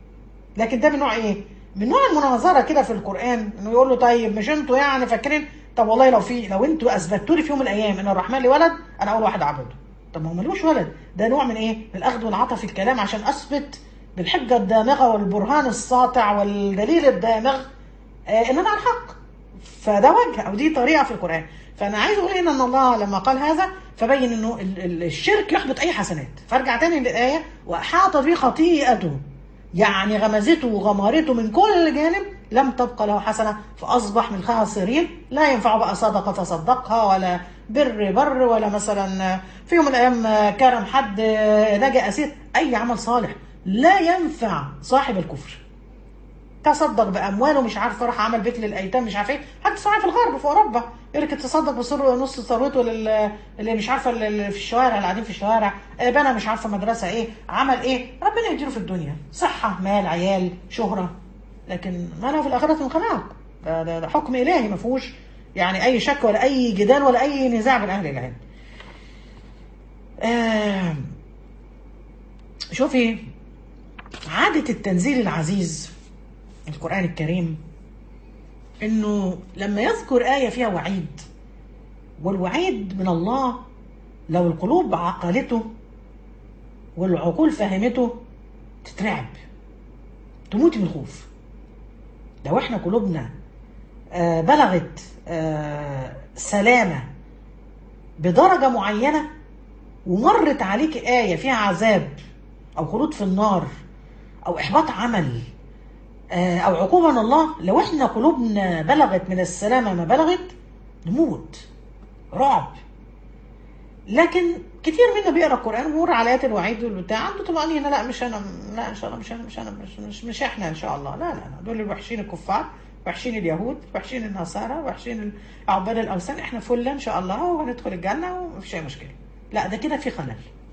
لكن ده من نوع ايه من نوع المناظره كده في القران انه يقول له طيب مش انتوا يعني فاكرين طب والله لو في لو انتوا اثبتوا لي في يوم من الايام ان الرحمن لي ولد انا اول واحد اعبده طب ما هو ملوش ولد ده نوع من ايه من الاخذ والعطاء في الكلام عشان اثبت بالحجه الدامغه والبرهان الساطع والدليل الدامغ آه ان انا على الحق فده وجه او دي طريقه في القران فانا عايز اقول هنا ان الله لما قال هذا فبين انه ال- ال- الشرك يحبط اي حسنات فارجع تاني للايه واحاطت به خطيئته يعني غمزته وغمرته من كل جانب لم تبقى له حسنه فاصبح من الخاسرين لا ينفع بقى صدقه تصدقها ولا بر بر ولا مثلا في يوم من الايام كرم حد نجا اسير اي عمل صالح لا ينفع صاحب الكفر تصدق بامواله مش عارفه راح عمل بيت للايتام مش عارف ايه حد صاحب في الغرب في اوروبا يقول لك تصدق بصر نص ثروته لل- اللي مش عارفه اللي في الشوارع اللي قاعدين في الشوارع آه، بنى مش عارفه مدرسه ايه عمل ايه ربنا يديله في الدنيا صحه مال عيال شهره لكن ما له في الاخره من خلاق ده, ده, ده حكم الهي ما فيهوش يعني اي شك ولا اي جدال ولا اي نزاع بين اهل العلم آه شوفي عادة التنزيل العزيز القرآن الكريم انه لما يذكر آية فيها وعيد والوعيد من الله لو القلوب عقلته والعقول فهمته تترعب تموتي من الخوف لو احنا قلوبنا آه، بلغت آه، سلامة بدرجة معينة ومرت عليك آية فيها عذاب أو خلود في النار أو إحباط عمل آه، أو عقوبة من الله لو إحنا قلوبنا بلغت من السلامة ما بلغت نموت رعب لكن كتير منا بيقرا القران ومر على ايات الوعيد والبتاع عنده طمانينه لا مش انا لا ان شاء الله مش انا مش انا مش, مش, مش احنا ان شاء الله لا لا لا دول الوحشين الكفار وحشين اليهود وحشين النصارى وحشين عباد الاوثان احنا فله ان شاء الله وهندخل الجنه ومفيش اي مشكله لا ده كده في خلل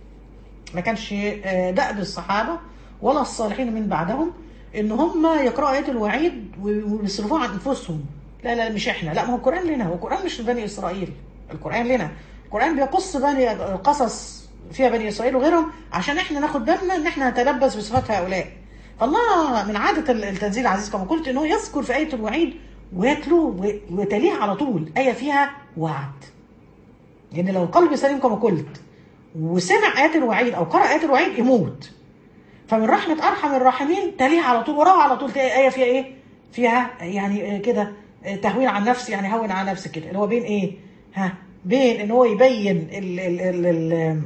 ما كانش آه، دأب الصحابه ولا الصالحين من بعدهم ان هم يقرأوا ايات الوعيد ويصرفوها عن انفسهم لا لا مش احنا لا ما هو القران لنا هو القران مش لبني اسرائيل القران لنا القران بيقص بني قصص فيها بني اسرائيل وغيرهم عشان احنا ناخد بالنا ان احنا نتلبس بصفات هؤلاء فالله من عاده التنزيل العزيز كما قلت انه يذكر في ايه الوعيد ويتلو وتليه على طول ايه فيها وعد لان لو القلب سليم كما قلت وسمع ايات الوعيد او قرأ ايات الوعيد يموت فمن رحمة أرحم الراحمين تليه على طول وراه على طول تلاقي آية فيها إيه؟ فيها يعني كده تهوين عن نفسي يعني هون على نفسك كده اللي هو بين إيه؟ ها بين إن هو يبين ال ال ال ال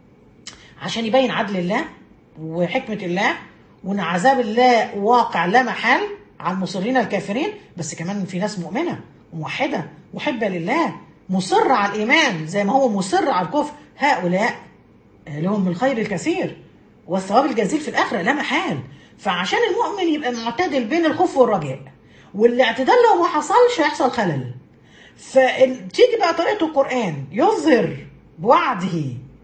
عشان يبين عدل الله وحكمة الله وإن عذاب الله واقع لا محال على المصرين الكافرين بس كمان في ناس مؤمنة وموحدة محبة لله مصرة على الإيمان زي ما هو مصر على الكفر هؤلاء لهم الخير الكثير والثواب الجزيل في الآخرة لا محال فعشان المؤمن يبقى معتدل بين الخوف والرجاء والاعتدال لو ما حصلش هيحصل خلل فتيجي بقى طريقة القرآن يظهر بوعده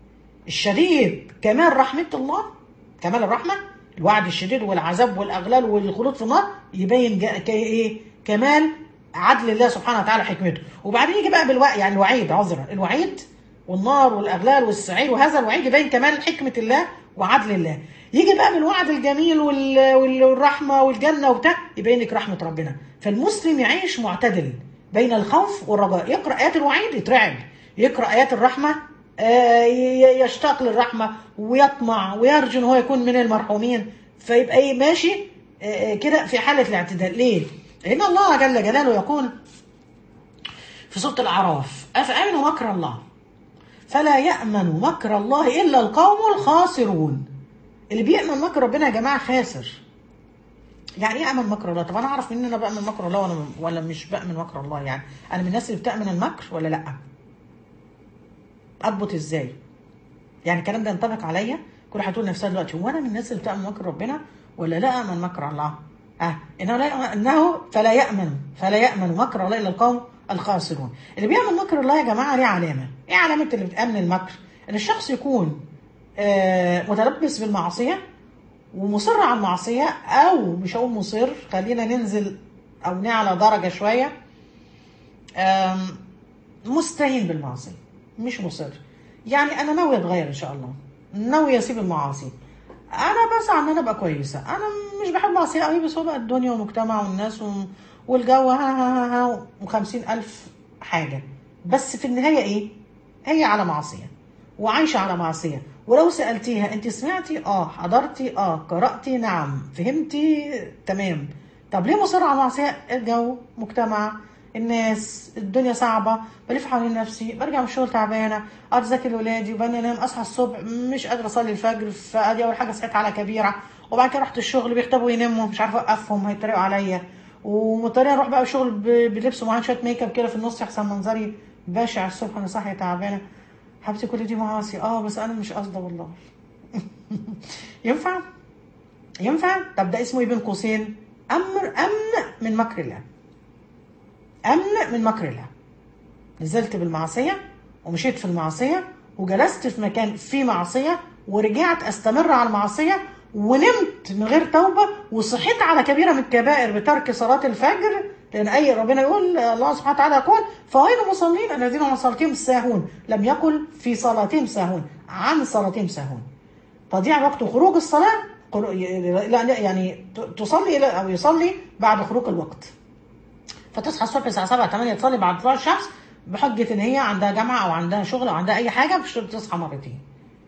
الشديد كمال رحمة الله كمال الرحمة الوعد الشديد والعذاب والأغلال والخلود في النار يبين جا- ك- إيه كمال عدل الله سبحانه وتعالى حكمته وبعدين يجي بقى بالوعي يعني الوعيد عذرا الوعيد والنار والاغلال والسعير وهذا الوعيد يبين كمال حكمه الله وعدل الله يجي بقى بالوعد الجميل وال- وال- والرحمه والجنه وبتاع يبين لك رحمه ربنا فالمسلم يعيش معتدل بين الخوف والرجاء يقرا ايات الوعيد يترعب يقرا ايات الرحمه آه، ي- يشتاق للرحمه ويطمع ويرجو ان هو يكون من المرحومين فيبقى ايه ماشي آه، آه، كده في حاله الاعتدال ليه؟ لان الله جل جلاله يقول في سوره الاعراف افامنوا مكر الله فلا يأمن مكر الله إلا القوم الخاسرون اللي بيأمن مكر ربنا يا جماعة خاسر يعني ايه أمن مكر الله طب أنا أعرف منين أنا بأمن مكر الله ولا, ولا مش بأمن مكر الله يعني أنا من الناس اللي بتأمن المكر ولا لأ أضبط إزاي يعني الكلام ده ينطبق عليا كل هتقول نفسها دلوقتي هو أنا من الناس اللي بتأمن مكر ربنا ولا لا أمن مكر الله آه إنه لا يأمن إنه فلا يأمن فلا يأمن مكر الله إلا القوم الخاسرون اللي بيعمل مكر الله يا جماعة ليه علامة إيه علامة اللي بتأمن المكر إن الشخص يكون آه متلبس بالمعصية ومصر على المعصية أو مش هقول مصر خلينا ننزل أو نعلى درجة شوية آم، مستهين بالمعصية مش مصر يعني أنا ناوي أتغير إن شاء الله ناوي أسيب المعاصي أنا بسعى إن أنا أبقى كويسة أنا مش بحب المعصية قوي بس هو بقى الدنيا والمجتمع والناس و... والجو ها ها ها ها وخمسين ألف حاجه بس في النهايه ايه هي على معصيه وعايشه على معصيه ولو سالتيها انت سمعتي اه حضرتي اه قراتي نعم فهمتي تمام طب ليه مصر على المعصيه الجو مجتمع الناس الدنيا صعبه بلف حوالين نفسي برجع من الشغل تعبانه اقعد اذاكر لاولادي وبني انام اصحى الصبح مش قادره اصلي الفجر فادي اول حاجه صحيت على كبيره وبعد كده رحت الشغل بيختبوا يناموا مش عارفه اوقفهم هيتريقوا عليا ومضطرين اروح بقى الشغل ب- بلبس معين شويه ميك اب كده في النص يحسن منظري بشع الصبح انا صاحيه تعبانه حبيبتي كل دي معاصي اه بس انا مش قاصده والله ينفع ينفع طب ده اسمه ايه بين قوسين امر امن من مكر الله امن من مكر الله نزلت بالمعصيه ومشيت في المعصيه وجلست في مكان فيه معصيه ورجعت استمر على المعصيه ونمت من غير توبه وصحيت على كبيره من الكبائر بترك صلاه الفجر لان اي ربنا يقول الله سبحانه وتعالى يقول فويل المصلين الذين هم صلاتهم ساهون لم يقل في صلاتهم ساهون عن صلاتهم ساهون تضييع وقت خروج الصلاه قر- لا- يعني ت- تصلي إلى- او يصلي بعد خروج الوقت فتصحى الصبح الساعه 7 8 تصلي بعد طلوع الشمس بحجه ان هي عندها جامعه او عندها شغل او عندها اي حاجه مش تصحى مرتين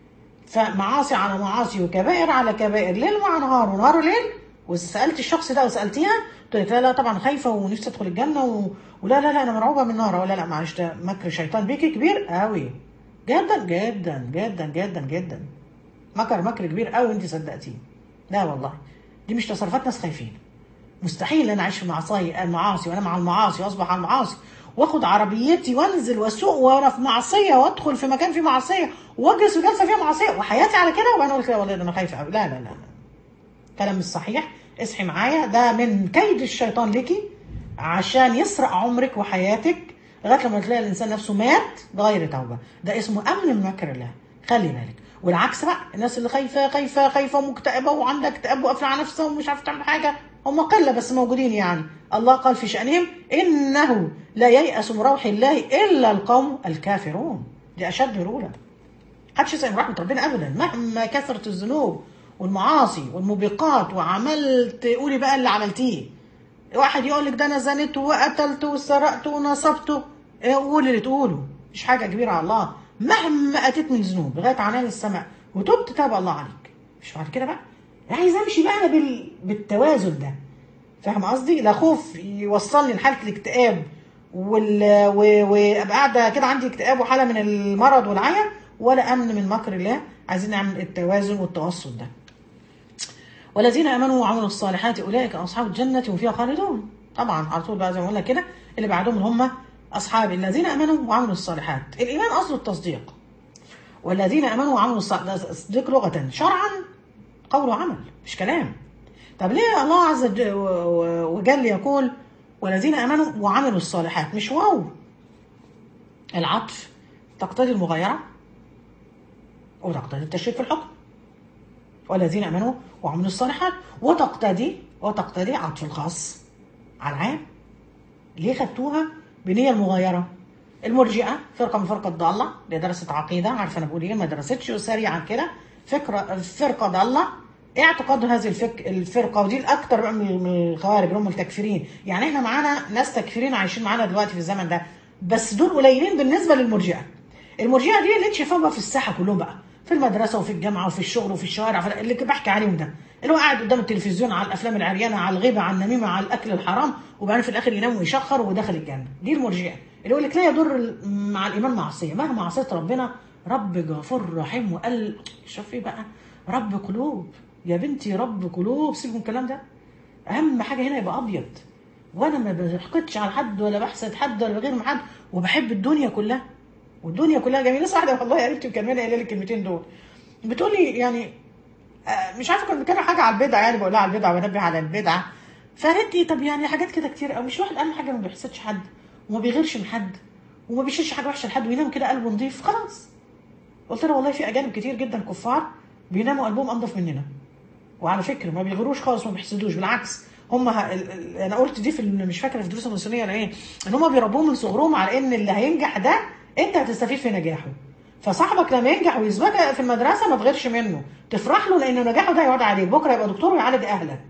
فمعاصي على معاصي وكبائر على كبائر ليل مع نهار ونهار وليل وسالت الشخص ده وسالتيها قلت لها لا طبعا خايفه ونفسي ادخل الجنه و... ولا لا لا انا مرعوبه من النار ولا لا معلش ده مكر شيطان بيكي كبير قوي جدا جدا جدا جدا جدا مكر مكر كبير قوي وانت صدقتيه لا والله دي مش تصرفات ناس خايفين مستحيل انا اعيش في معصي المعاصي وانا مع المعاصي واصبح على المعاصي واخد عربيتي وانزل واسوق وانا في معصيه وادخل في مكان فيه معصيه واجلس في جلسه فيها معصيه وحياتي على كده وبعدين اقول كده والله ده انا خايفه قوي لا لا لا لا كلام مش صحيح اصحي معايا ده من كيد الشيطان ليكي عشان يسرق عمرك وحياتك لغايه لما تلاقي الانسان نفسه مات بغير توبه ده اسمه امن من مكر الله خلي بالك والعكس بقى الناس اللي خايفه خايفه خايفه ومكتئبه وعندها اكتئاب وقافله على نفسها ومش عارفه تعمل حاجه هم قله بس موجودين يعني الله قال في شانهم انه لا ييأس من روح الله الا القوم الكافرون دي اشد رؤولا محدش يسأل من رحمة ربنا أبدا مهما كثرت الذنوب والمعاصي والموبقات وعملت قولي بقى اللي عملتيه واحد يقول لك ده أنا زنت وقتلت وسرقت ونصبت إيه قولي اللي تقوله مش حاجة كبيرة على الله مهما أتيت من ذنوب لغاية عنان السماء وتبت تاب الله عليك مش بعد كده بقى عايز امشي بقى أنا بال... بالتوازن ده فاهم قصدي؟ لا خوف يوصلني لحاله الاكتئاب وال... و... وابقى قاعده كده عندي اكتئاب وحاله من المرض والعيا ولا امن من مكر الله عايزين نعمل التوازن والتوسط ده. والذين امنوا وعملوا الصالحات اولئك اصحاب الجنه هم فيها خالدون. طبعا على طول بقى زي ما قلنا كده اللي بعدهم اللي هم اصحاب الذين امنوا وعملوا الصالحات. الايمان اصله التصديق. والذين امنوا وعملوا الصالحات ده تصديق لغه شرعا قول وعمل مش كلام. طب ليه الله عز وج- و- وجل يقول والذين امنوا وعملوا الصالحات مش واو العطف تقتضي المغايره وتقتضي التشريك في الحكم والذين امنوا وعملوا الصالحات وتقتضي وتقتضي عطف الخاص على العام ليه خدتوها بنيه المغايره المرجئه فرقه من فرقه ضاله اللي درست عقيده عارفه انا بقول ايه ما درستش سريعا كده فكره فرقه ضاله ايه اعتقاد هذه الفك... الفرقه ودي الاكثر بقى من من الخوارج اللي هم التكفيرين يعني احنا معانا ناس تكفيرين عايشين معانا دلوقتي في الزمن ده بس دول قليلين بالنسبه للمرجئه المرجئه دي اللي انت شايفاهم بقى في الساحه كلهم بقى في المدرسه وفي الجامعه وفي الشغل وفي الشوارع في اللي بحكي عليهم ده اللي هو قاعد قدام التلفزيون على الافلام العريانه على الغيبه على النميمه على الاكل الحرام وبعدين في الاخر ينام ويشخر ودخل الجنه دي المرجئه اللي يقول لك لا يضر ال- مع الايمان معصيه مهما عصيت ربنا رب غفور رحيم وقال شوفي بقى رب قلوب يا بنتي رب قلوب سيبوا من الكلام ده اهم حاجه هنا يبقى ابيض وانا ما بحقدش على حد ولا بحسد حد ولا بغير من حد وبحب الدنيا كلها والدنيا كلها جميله لسه واحده والله قريبتي مكلماني قايله لي الكلمتين دول بتقول لي يعني آه، مش عارفه كنت بتكلم حاجه على البدع يعني بقول لها على البدع وبنبه على البدعه فقالت لي طب يعني حاجات كده كتير قوي مش واحد اهم حاجه ما بيحسدش حد وما بيغيرش من حد وما بيشيلش حاجه وحشه لحد وينام كده قلبه نظيف خلاص قلت لها والله في اجانب كتير جدا كفار بيناموا قلبهم انضف مننا وعلى فكره ما بيغروش خالص ما بيحسدوش بالعكس هم ه... ال- ال- انا قلت دي في ال- مش فاكره في دروس المسلميه ولا ايه ان هم بيربوهم من صغرهم على ان اللي هينجح ده انت هتستفيد في نجاحه فصاحبك لما ينجح ويسبقك في المدرسه ما تغيرش منه تفرح له لان نجاحه ده هيقعد عليك بكره يبقى دكتور ويعالج اهلك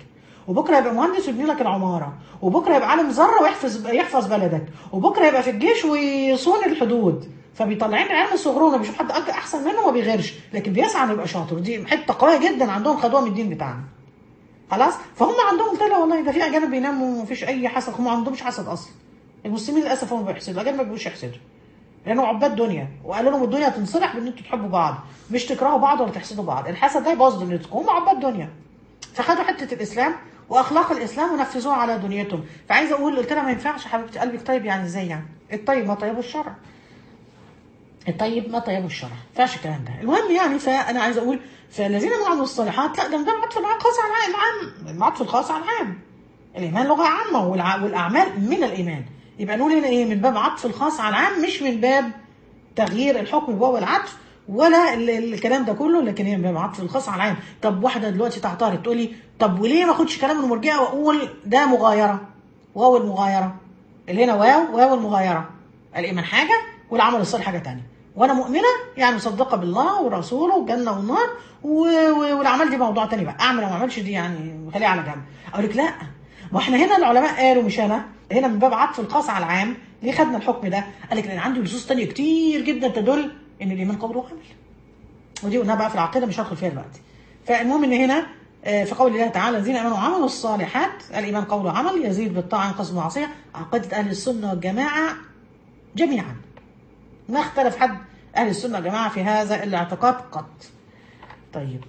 وبكره يبقى مهندس ويبني لك العماره وبكره يبقى عالم ذره ويحفظ يحفظ بلدك وبكره يبقى في الجيش ويصون الحدود فبيطلعين العيال من صغرهم بيشوف حد أك- احسن منه ما بيغيرش لكن بيسعى انه يبقى شاطر دي حته قويه جدا عندهم خدوها من الدين بتاعنا خلاص فهم عندهم قلت لها والله ده في اجانب بيناموا ومفيش اي حسد هم ما عندهمش حسد اصلا المسلمين للاسف هم بيحسدوا الاجانب ما بيبقوش يحسدوا لانه عباد دنيا وقالوا لهم الدنيا تنصلح بان انتوا تحبوا بعض مش تكرهوا بعض ولا تحسدوا بعض الحسد ده يبوظ دنيتكم هم عباد دنيا فخدوا حته الاسلام واخلاق الاسلام ونفذوها على دنيتهم فعايزه اقول قلت لها ما ينفعش يا حبيبتي قلبك طيب يعني ازاي يعني الطيب ما طيبه الشرع الطيب ما طيبه الشرع ما ينفعش الكلام ده المهم يعني فانا عايزه اقول فالذين من عملوا الصالحات لا ده ده العطف الخاص على العام العطف الخاص على العام الايمان لغه عامه والع- والاعمال من الايمان يبقى نقول هنا ايه من باب عطف الخاص على العام مش من باب تغيير الحكم بباب العطف ولا ال- ال- الكلام ده كله لكن هي من باب عطف الخاص على العام طب واحده دلوقتي تعترض تقول لي طب وليه ما اخدش كلام المرجئه واقول ده مغايره واو المغايره اللي هنا واو واو المغايره الايمان حاجه والعمل الصالح حاجه تانية وانا مؤمنه يعني مصدقه بالله ورسوله والجنه والنار و... و... والاعمال دي موضوع تاني بقى اعمل او ما اعملش دي يعني خليها على جنب اقول لك لا ما احنا هنا العلماء قالوا مش انا هنا من باب عطف الخاص على العام ليه خدنا الحكم ده قال لك لان عندي نصوص تانية كتير جدا تدل ان الايمان قول وعمل ودي قلناها بقى في العقيده مش هدخل فيها دلوقتي فالمهم ان هنا آه، في قول الله تعالى الذين امنوا وعملوا الصالحات الايمان قول وعمل يزيد بالطاعه ينقص بالمعصيه عقيده اهل السنه والجماعه جميعا ما اختلف حد اهل السنه والجماعه في هذا الاعتقاد قط طيب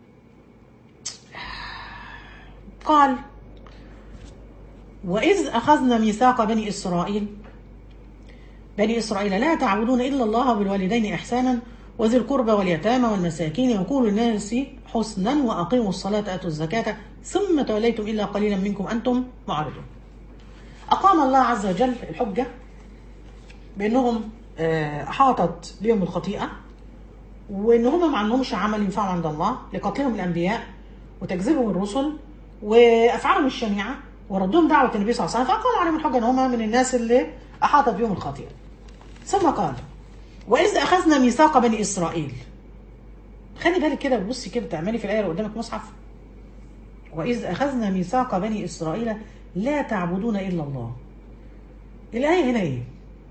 قال وإذ أخذنا ميثاق بني إسرائيل بني إسرائيل لا تعبدون إلا الله وبالوالدين إحسانا وذي القربى واليتامى والمساكين وقولوا للناس حسنا وأقيموا الصلاة آتوا الزكاة ثم توليتم إلا قليلا منكم أنتم معرضون أقام الله عز وجل الحجة بأنهم آه، أحاطت بهم الخطيئة وان هم ما عندهمش عمل ينفعهم عند الله لقتلهم الانبياء وتكذيبهم الرسل وافعالهم الشنيعه وردهم دعوه النبي صلى الله عليه وسلم فقام عليهم الحجه ان هم من الناس اللي احاطت بهم الخطيئه. ثم قال: واذ اخذنا ميثاق بني اسرائيل. خلي بالك كده بصي كده تعملي في الايه اللي قدامك مصحف. واذ اخذنا ميثاق بني اسرائيل لا تعبدون الا الله. الايه هنا ايه؟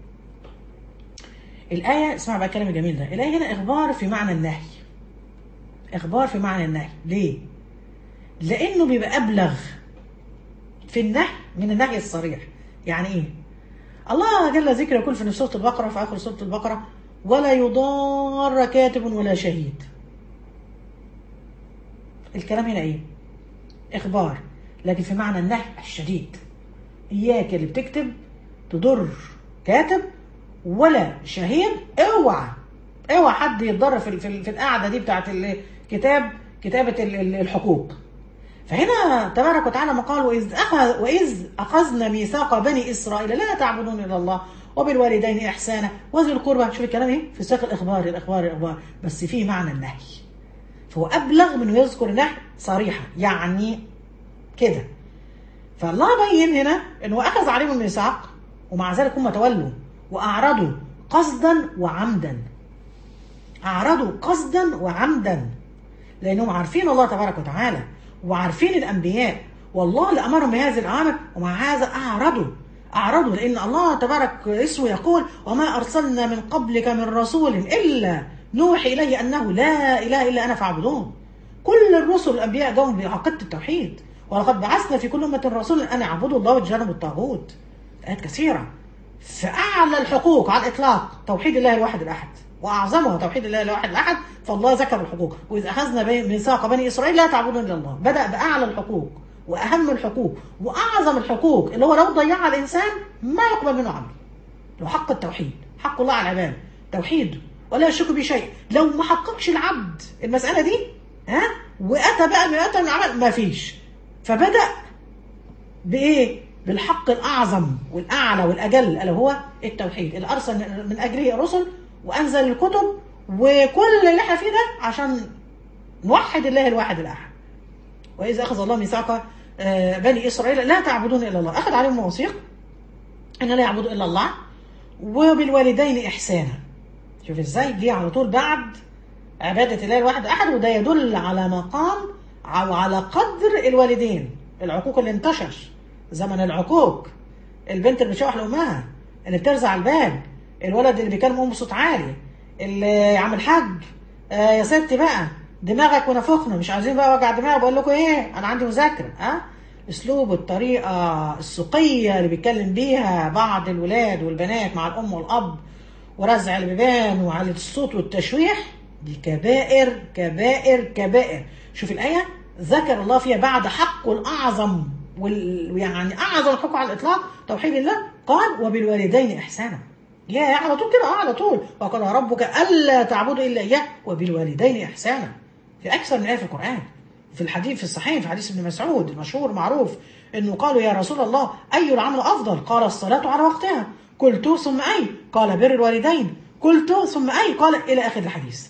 الآية اسمع بقى الكلام الجميل ده الآية هنا إخبار في معنى النهي إخبار في معنى النهي ليه؟ لأنه بيبقى أبلغ في النهي من النهي الصريح يعني إيه؟ الله جل ذكره يقول في سورة البقرة في آخر سورة البقرة ولا يضار كاتب ولا شهيد الكلام هنا إيه؟ إخبار لكن في معنى النهي الشديد إياك اللي بتكتب تضر كاتب ولا شهيد اوعى اوعى حد يتضرر في, في, في القعده دي بتاعت الكتاب كتابه ال- ال- الحقوق فهنا تبارك وتعالى ما قال واذ اخذ واذ اخذنا ميثاق بني اسرائيل لا تعبدون الا الله وبالوالدين احسانا وذي القربى شوف الكلام ايه في سياق الاخبار الاخبار الاخبار بس في معنى النهي فهو ابلغ من يذكر النهي صريحه يعني كده فالله بين هنا انه اخذ عليهم الميثاق ومع ذلك هم تولوا واعرضوا قصدا وعمدا اعرضوا قصدا وعمدا لانهم عارفين الله تبارك وتعالى وعارفين الانبياء والله اللي امرهم بهذه الاوامر ومع هذا اعرضوا اعرضوا لان الله تبارك اسمه يقول وما ارسلنا من قبلك من رسول الا نوحي اليه انه لا اله الا انا فاعبدون كل الرسل الانبياء جاءوا بعقيده التوحيد ولقد بعثنا في كل امه رسولا ان اعبدوا الله واجتنبوا الطاغوت ايات كثيره فاعلى الحقوق على الاطلاق توحيد الله الواحد الاحد واعظمها توحيد الله الواحد الاحد فالله ذكر الحقوق واذ اخذنا بي- ميثاق بني اسرائيل لا تعبدون الا الله بدا باعلى الحقوق واهم الحقوق واعظم الحقوق اللي هو لو ضيعها الانسان ما يقبل منه عمل لو حق التوحيد حق الله على العباد توحيد ولا يشرك به شيء لو ما حققش العبد المساله دي ها واتى بقى ما اتى من العمل ما فيش فبدا بايه بالحق الاعظم والاعلى والاجل الا هو التوحيد اللي ارسل من اجله الرسل وانزل الكتب وكل اللي احنا فيه ده عشان نوحد الله الواحد الاحد واذا اخذ الله ميثاق آه، بني اسرائيل لا تعبدون الا الله اخذ عليهم مواثيق ان لا يعبدوا الا الله وبالوالدين احسانا شوف ازاي جه على طول بعد عباده الله الواحد احد وده يدل على مقام او على قدر الوالدين العقوق اللي انتشر زمن العقوق البنت اللي بتشوح لامها اللي بترزع الباب الولد اللي بيكلم امه بصوت عالي اللي عامل حج آه يا ستي بقى دماغك ونفخنا مش عايزين بقى وجع دماغ بقول لكم ايه انا عندي مذاكره ها اسلوب الطريقه السوقيه اللي بيتكلم بيها بعض الولاد والبنات مع الام والاب ورزع البيبان وعلى الصوت والتشويح دي كبائر كبائر كبائر شوف الايه ذكر الله فيها بعد حقه الاعظم وال... يعني اعظم الحقوق على الاطلاق توحيد الله قال وبالوالدين احسانا يا على طول كده اه على طول وقال ربك الا تعبدوا الا اياه وبالوالدين احسانا في اكثر من ايه في القران في الحديث في الصحيح في حديث ابن مسعود المشهور معروف انه قالوا يا رسول الله اي العمل افضل قال الصلاه على وقتها قلت ثم اي قال بر الوالدين قلت ثم اي قال الى اخر الحديث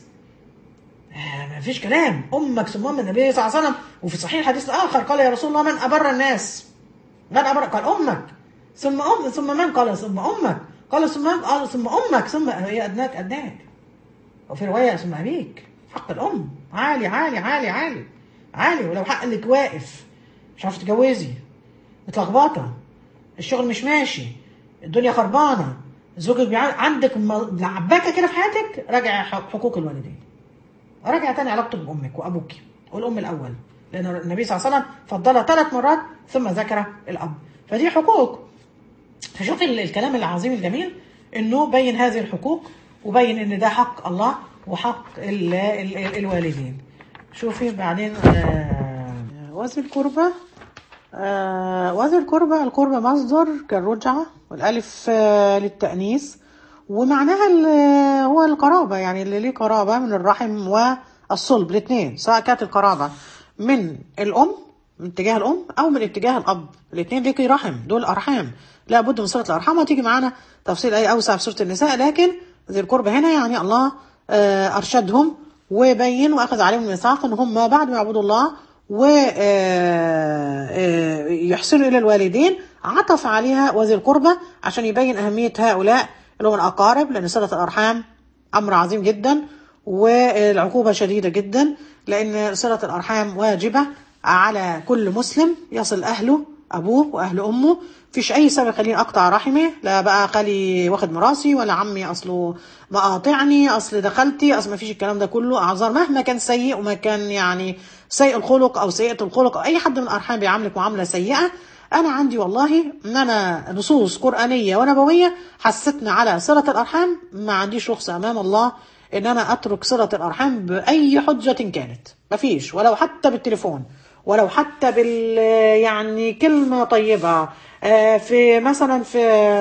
آه ما فيش كلام امك ثم ام النبي صلى الله عليه وسلم وفي صحيح الحديث الاخر قال يا رسول الله من ابر الناس من ابر قال امك ثم ام ثم من قال ثم امك قال ثم من قال ثم امك ثم هي ادناك ادناك وفي روايه ثم ابيك حق الام عالي عالي عالي عالي عالي ولو حق انك واقف مش عارفه تتجوزي متلخبطه الشغل مش ماشي الدنيا خربانه زوجك بيع... عندك لعباكه كده في حياتك راجع حقوق الوالدين راجع تاني علاقتك بامك وابوك والام الاول لان النبي صلى الله عليه وسلم فضلها ثلاث مرات ثم ذكر الاب فدي حقوق فشوف الكلام العظيم الجميل انه بين هذه الحقوق وبين ان ده حق الله وحق ال ال ال الوالدين شوفي بعدين آه وذي القربى آه وذي القربى القربى مصدر كالرجعة والألف آه للتأنيث ومعناها هو القرابة يعني اللي ليه قرابة من الرحم والصلب الاثنين سواء كانت القرابة من الأم من اتجاه الأم أو من اتجاه الأب الاثنين ليكي رحم دول أرحام لا بد من صلة الأرحام وتيجي معانا تفصيل أي أوسع في سورة النساء لكن ذي القربى هنا يعني الله أرشدهم وبين وأخذ عليهم الميثاق إن هم بعد ما يعبدوا الله ويحسنوا إلى الوالدين عطف عليها وذي القربى عشان يبين أهمية هؤلاء اللي هم الأقارب لأن صلة الأرحام أمر عظيم جدا والعقوبة شديدة جدا لأن صلة الأرحام واجبة على كل مسلم يصل أهله أبوه وأهل أمه فيش أي سبب يخليني أقطع رحمه لا بقى خالي واخد مراسي ولا عمي أصله مقاطعني أصل دخلتي أصل ما فيش الكلام ده كله أعذار مهما كان سيء وما كان يعني سيء الخلق أو سيئة الخلق أو أي حد من الأرحام بيعاملك معاملة سيئة أنا عندي والله إن أنا نصوص قرآنية ونبوية حستنا على صلة الأرحام ما عنديش رخصة أمام الله إن أنا أترك صلة الأرحام بأي حجة كانت مفيش ولو حتى بالتليفون ولو حتى بال يعني كلمة طيبة في مثلا في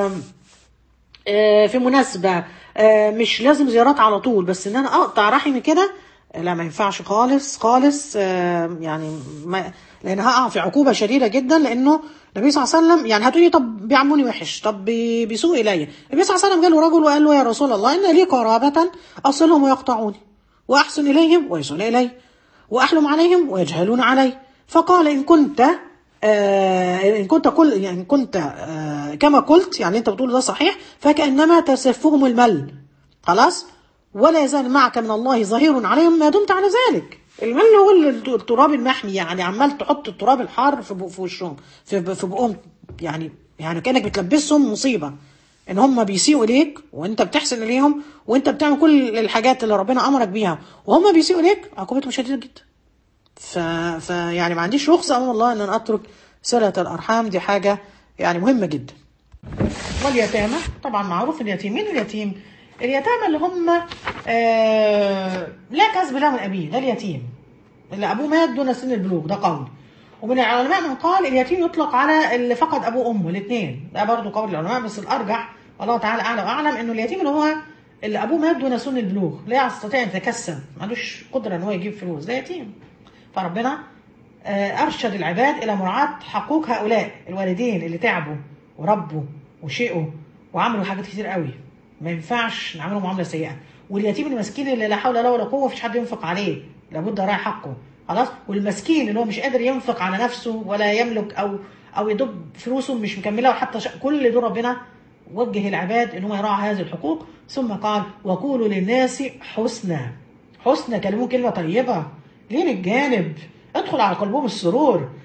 في مناسبة مش لازم زيارات على طول بس ان انا اقطع رحمي كده لا ما ينفعش خالص خالص يعني ما لان هقع في عقوبة شديدة جدا لانه النبي صلى الله عليه وسلم يعني هتقولي طب بيعموني وحش طب بيسوء الي النبي صلى الله عليه وسلم جاله رجل وقال له يا رسول الله ان لي قرابة اصلهم ويقطعوني واحسن اليهم ويسون الي واحلم عليهم ويجهلون علي فقال إن كنت آه إن كنت كل يعني كنت آه كما قلت يعني أنت بتقول ده صحيح فكأنما تسفهم المل خلاص ولا يزال معك من الله ظهير عليهم ما دمت على ذلك المل هو التراب المحمي يعني عمال تحط التراب الحار في في وشهم في في بقهم يعني يعني كانك بتلبسهم مصيبه ان هم بيسيئوا اليك وانت بتحسن اليهم وانت بتعمل كل الحاجات اللي ربنا امرك بيها وهم بيسيئوا اليك عقوبتهم شديده جدا ف... ف يعني ما عنديش رخصة أمام الله أن أنا أترك صلة الأرحام دي حاجة يعني مهمة جدا واليتامى طبعا معروف اليتيم مين اليتيم اليتامى اللي هم آه لا كسب له من أبيه ده اليتيم اللي أبوه مات دون سن البلوغ ده قول ومن العلماء من قال اليتيم يطلق على اللي فقد أبوه وأمه الاثنين ده برضه قول العلماء بس الأرجح الله تعالى أعلى وأعلم إنه اليتيم اللي هو اللي أبوه مات دون سن البلوغ لا يستطيع أن يتكسب ما عندوش قدرة إن هو يجيب فلوس ده يتيم فربنا أرشد العباد إلى مراعاة حقوق هؤلاء الوالدين اللي تعبوا وربوا وشقوا وعملوا حاجات كتير قوي ما ينفعش نعملهم معاملة سيئة واليتيم المسكين اللي لا حول له ولا قوة مفيش حد ينفق عليه لابد راعي حقه خلاص والمسكين اللي هو مش قادر ينفق على نفسه ولا يملك أو أو يدب فلوسه مش مكملة وحتى ش... كل دول ربنا وجه العباد ان هم يراعوا هذه الحقوق ثم قال وقولوا للناس حسنا حسنا كلموا كلمة طيبة لين الجانب ادخل على قلبهم السرور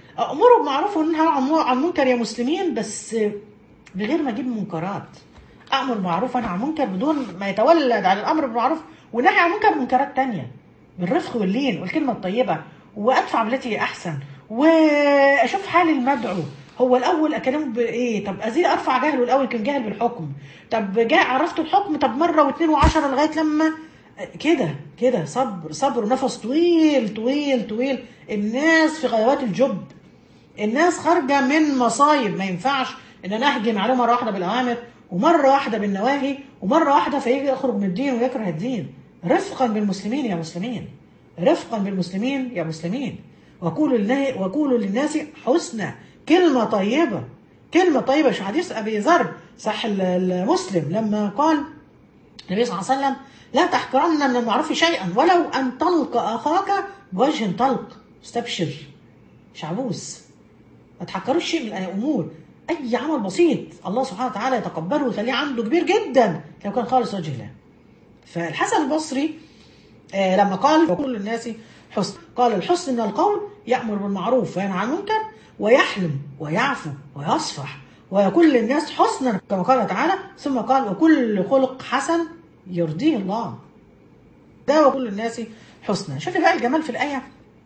امروا بالمعروف وانهوا عن عن المنكر يا مسلمين بس بغير ما اجيب منكرات امر بالمعروف وانهى عن المنكر بدون ما يتولد على الامر بالمعروف والنهي عن المنكر منكرات تانية بالرفق واللين والكلمه الطيبه وادفع بالتي هي احسن واشوف حال المدعو هو الاول اكلمه بايه طب ازيد ارفع جهله الاول كان جاهل بالحكم طب جاء عرفته الحكم طب مره واثنين وعشرة لغايه لما كده كده صبر صبر ونفس طويل طويل طويل الناس في غايات الجب الناس خارجه من مصايب ما ينفعش ان انا اهجم عليه مره واحده بالاوامر ومره واحده بالنواهي ومره واحده فيجي يخرج من الدين ويكره الدين رفقا بالمسلمين يا مسلمين رفقا بالمسلمين يا مسلمين وقولوا لله وقولوا للناس حسنى كلمه طيبه كلمه طيبه شو حديث ابي ذر صح المسلم لما قال النبي صلى الله عليه وسلم لا تحقرن من المعروف شيئا ولو ان تلقى اخاك بوجه طلق استبشر شعبوس ما تحقروش شيء من الامور اي عمل بسيط الله سبحانه وتعالى يتقبله ويخليه عنده كبير جدا لو كان خالص وجه الله فالحسن البصري آه لما قال وكل الناس حسن قال الحسن من القول يأمر بالمعروف وينهى عن المنكر ويحلم ويعفو ويصفح ويكون للناس حسنا كما قال تعالى ثم قال وكل خلق حسن يرضيه الله ده وكل الناس حسنا شوفي بقى الجمال في الآية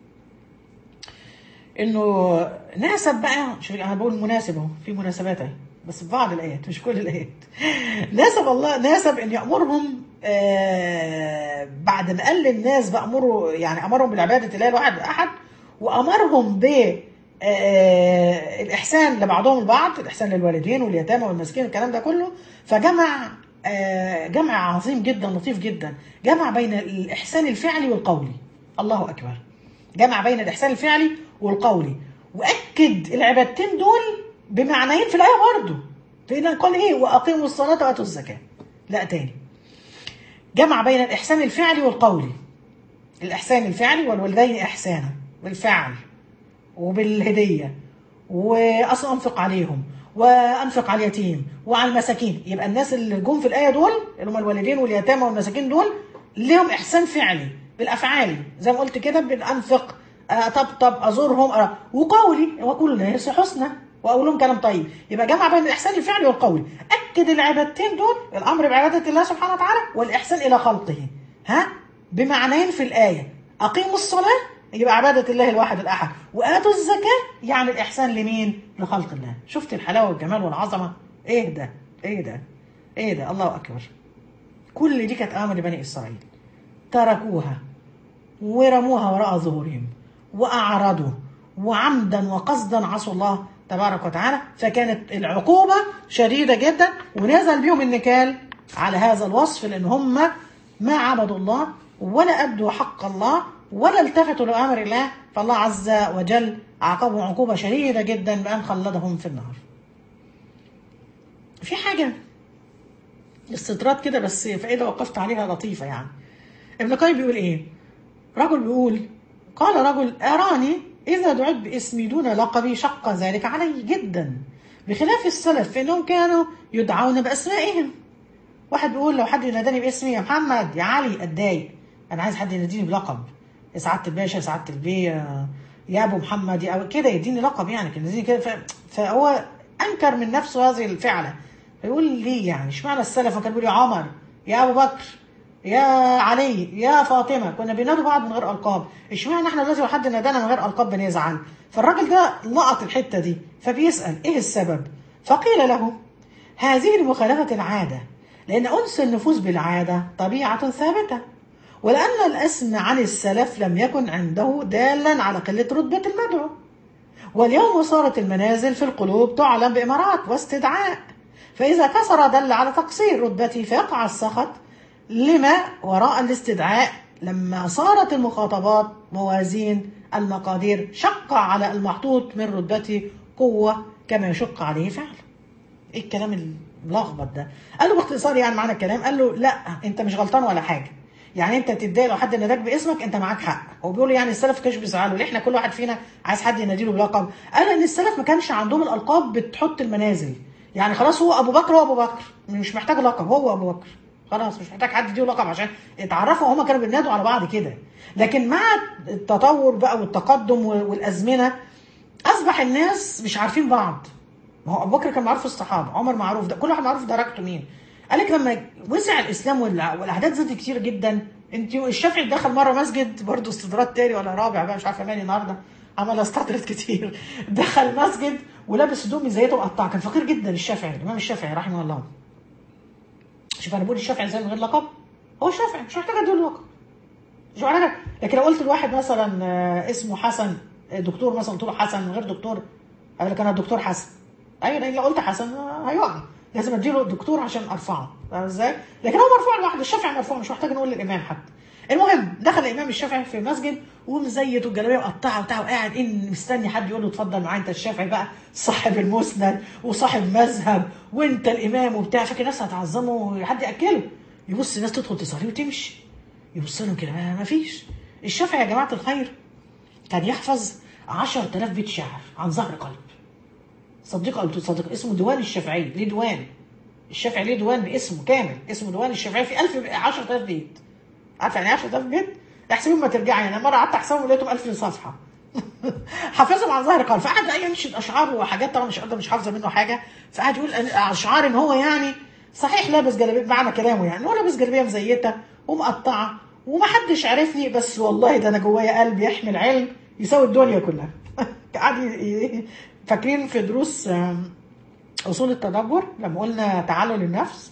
انه ناسب بقى شوفي انا بقول مناسب اهو في مناسبات اهي بس في بعض الايات مش كل الايات ناسب الله ناسب ان يامرهم آه بعد ما قال للناس بامروا يعني امرهم بالعباده الله الواحد احد وامرهم ب آه الاحسان لبعضهم البعض الاحسان للوالدين واليتامى والمسكين الكلام ده كله فجمع آه جمع عظيم جدا لطيف جدا جمع بين الاحسان الفعلي والقولي الله اكبر جمع بين الاحسان الفعلي والقولي واكد العبادتين دول بمعنيين في الايه برضه لان قال ايه واقيموا الصلاه واتوا الزكاه لا تاني جمع بين الاحسان الفعلي والقولي الاحسان الفعلي والوالدين احسانا بالفعل وبالهديه واصلا انفق عليهم وانفق على اليتيم وعلى المساكين يبقى الناس اللي جم في الايه دول اللي هم الوالدين واليتامى والمساكين دول لهم احسان فعلي بالافعال زي ما قلت كده بننفق اطبطب ازورهم أه وقولي وكل الناس حسنى واقول لهم كلام طيب يبقى جمع بين الاحسان الفعلي والقولي اكد العبادتين دول الامر بعباده الله سبحانه وتعالى والاحسان الى خلقه ها بمعنيين في الايه اقيموا الصلاه يبقى عباده الله الواحد الاحد واتوا الزكاه يعني الاحسان لمين لخلق الله شفت الحلاوه والجمال والعظمه ايه ده ايه ده ايه ده الله اكبر كل دي كانت امر لبني اسرائيل تركوها ورموها وراء ظهورهم وأعرضوا وعمدا وقصدا عصوا الله تبارك وتعالى فكانت العقوبة شديدة جدا ونزل بهم النكال على هذا الوصف لأن هم ما عبدوا الله ولا أدوا حق الله ولا التفتوا لأمر الله فالله عز وجل عاقبهم عقوبة شديدة جدا بأن خلدهم في النار في حاجة استطراد كده بس فائدة وقفت عليها لطيفة يعني ابن القيم بيقول ايه رجل بيقول قال رجل أراني إذا دعيت باسمي دون لقبي شق ذلك علي جدا بخلاف السلف فإنهم كانوا يدعون بأسمائهم واحد بيقول لو حد يناداني باسمي يا محمد يا علي أتضايق أنا عايز حد يناديني بلقب يا سعادة الباشا يا سعادة البيه يا أبو محمد يا أبو كده يديني لقب يعني كان يديني كده فهو أنكر من نفسه هذه الفعلة فيقول ليه يعني اشمعنى السلف كان بيقول يا عمر يا أبو بكر يا علي يا فاطمه كنا بينادوا بعض من غير القاب اشمعنى احنا دلوقتي لو حد نادانا من غير القاب بنزعل فالراجل ده لقط الحته دي فبيسال ايه السبب فقيل له هذه المخالفه العاده لان انس النفوس بالعاده طبيعه ثابته ولان الاسم عن السلف لم يكن عنده دالا على قله رتبه المدعو واليوم صارت المنازل في القلوب تعلم بامارات واستدعاء فاذا كسر دل على تقصير رتبته فيقع السخط لما وراء الاستدعاء لما صارت المخاطبات موازين المقادير شق على المحطوط من رتبته قوة كما يشق عليه فعل ايه الكلام الملخبط ده قال له باختصار يعني معنى الكلام قال له لا انت مش غلطان ولا حاجة يعني انت تتضايق لو حد ناداك باسمك انت معاك حق هو بيقول يعني السلف كانش بيزعلوا ليه احنا كل واحد فينا عايز حد يناديله بلقب قال ان السلف ما كانش عندهم الالقاب بتحط المنازل يعني خلاص هو ابو بكر هو ابو بكر مش محتاج لقب هو ابو بكر خلاص مش محتاج حد يديله لقب عشان يتعرفوا هما كانوا بينادوا على بعض كده لكن مع التطور بقى والتقدم والازمنه اصبح الناس مش عارفين بعض ما هو ابو بكر كان معروف في الصحابه عمر معروف ده كل واحد معروف درجته مين قال لك لما وسع الاسلام والع- والاعداد زادت كتير جدا انت الشافعي دخل مره مسجد برضه استدراج تاني ولا رابع بقى مش عارفه مالي النهارده عمل استطرد كتير دخل مسجد ولابس هدوم زيته مقطعه كان فقير جدا الشافعي الامام الشافعي رحمه الله شوف انا بقول الشافعي ازاي من غير لقب هو الشافعي مش محتاج اديله لقب مش محتاج لكن لو قلت لواحد مثلا آه، اسمه حسن آه، دكتور مثلا قلت له حسن من غير دكتور قال لك انا الدكتور حسن ايوه لان لو قلت حسن آه، هيقع لازم اديله الدكتور عشان ارفعه فاهم ازاي؟ لكن هو مرفوع لوحده الشافعي مرفوع مش محتاج نقول للامام حتى المهم دخل الامام الشافعي في مسجد ومزيت والجلابيه مقطعه وبتاع وقاعد ان مستني حد يقول له اتفضل معايا انت الشافعي بقى صاحب المسند وصاحب مذهب وانت الامام وبتاع فاكر نفسه هتعظمه وحد ياكله يبص الناس تدخل تصلي وتمشي يبص لهم كده ما ما فيش الشافعي يا جماعه الخير كان يحفظ 10000 بيت شعر عن ظهر قلب صديق قلت صديق اسمه ديوان الشافعي ليه ديوان الشافعي ليه ديوان باسمه كامل اسمه ديوان الشافعي في 1000 10000 بيت عارف يعني ايه 10000 بيت؟ احسبهم ما ترجعي انا مره قعدت احسبهم لقيتهم 1000 صفحه حافظهم عن ظهر قلب فقعد بقى ينشد اشعار وحاجات طبعا مش قادر مش حافظه منه حاجه فقعد يقول اشعار ان هو يعني صحيح لابس جلابيه معنى كلامه يعني هو لابس جلابيه مزيته ومقطعه ومحدش عرفني بس والله ده انا جوايا قلب يحمل علم يساوي الدنيا كلها قعد ي- ي- فاكرين في دروس آم، اصول التدبر لما قلنا تعلل النفس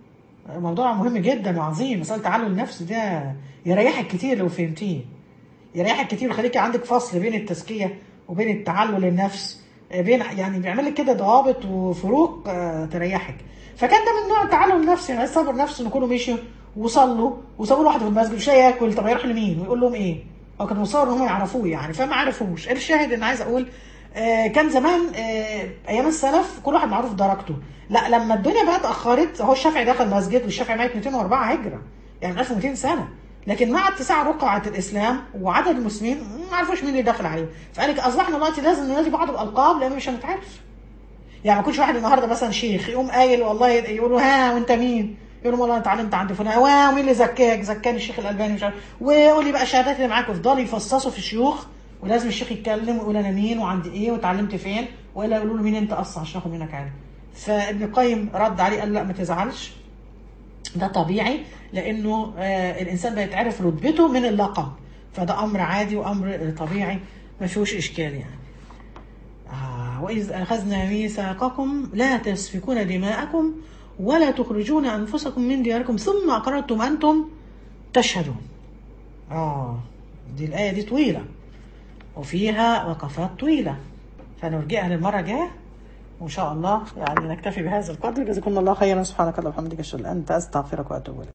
موضوع مهم جدا وعظيم مسألة تعلل النفس ده يريحك كتير لو فهمتيه يريحك كتير ويخليك عندك فصل بين التزكية وبين التعلل النفس آه، بين يعني بيعمل لك كده ضوابط وفروق آه، تريحك فكان ده من نوع التعلل النفسي يعني صبر نفسه ان كله مشي وصلوا وسابوا له واحد في المسجد مش هياكل طب هيروح لمين ويقول لهم ايه هو كان مصور ان هم يعرفوه يعني فما عرفوش الشاهد ان عايز اقول آه، كان زمان آه، ايام السلف كل واحد معروف درجته لا لما الدنيا بقى اتاخرت هو الشافعي دخل مسجد والشافعي مات 204 هجره يعني من 1200 سنه لكن مع اتساع رقعه الاسلام وعدد المسلمين ما عرفوش مين اللي دخل عليه فقال لك اصبحنا دلوقتي لازم ننادي بعض بالالقاب لان مش هنتعرف يعني ما يكونش واحد النهارده مثلا شيخ يقوم قايل والله يقولوا ها وانت مين؟ يقول لهم والله انت اتعلمت عند فلان واو مين اللي زكاك؟ زكاني الشيخ الالباني مش عارف ويقول لي بقى الشهادات اللي معاك ويفضلوا يفصصوا في الشيوخ ولازم الشيخ يتكلم ويقول انا مين وعندي ايه واتعلمت فين والا يقولوا له مين انت اصلا عشان اخد منك علم. فابن القيم رد عليه قال لا ما تزعلش ده طبيعي لانه آه الانسان بيتعرف رتبته من اللقب فده امر عادي وامر طبيعي ما فيهوش اشكال يعني. آه وإذ أخذنا ميثاقكم لا تسفكون دماءكم ولا تخرجون أنفسكم من دياركم ثم أقررتم أنتم تشهدون آه دي الآية دي طويلة وفيها وقفات طويلة فنرجعها للمرة الجاية وإن شاء الله يعني نكتفي بهذا القدر جزاكم الله خيرا سبحانك اللهم وبحمدك أشهد أن لا إله إلا أنت أستغفرك وأتوب إليك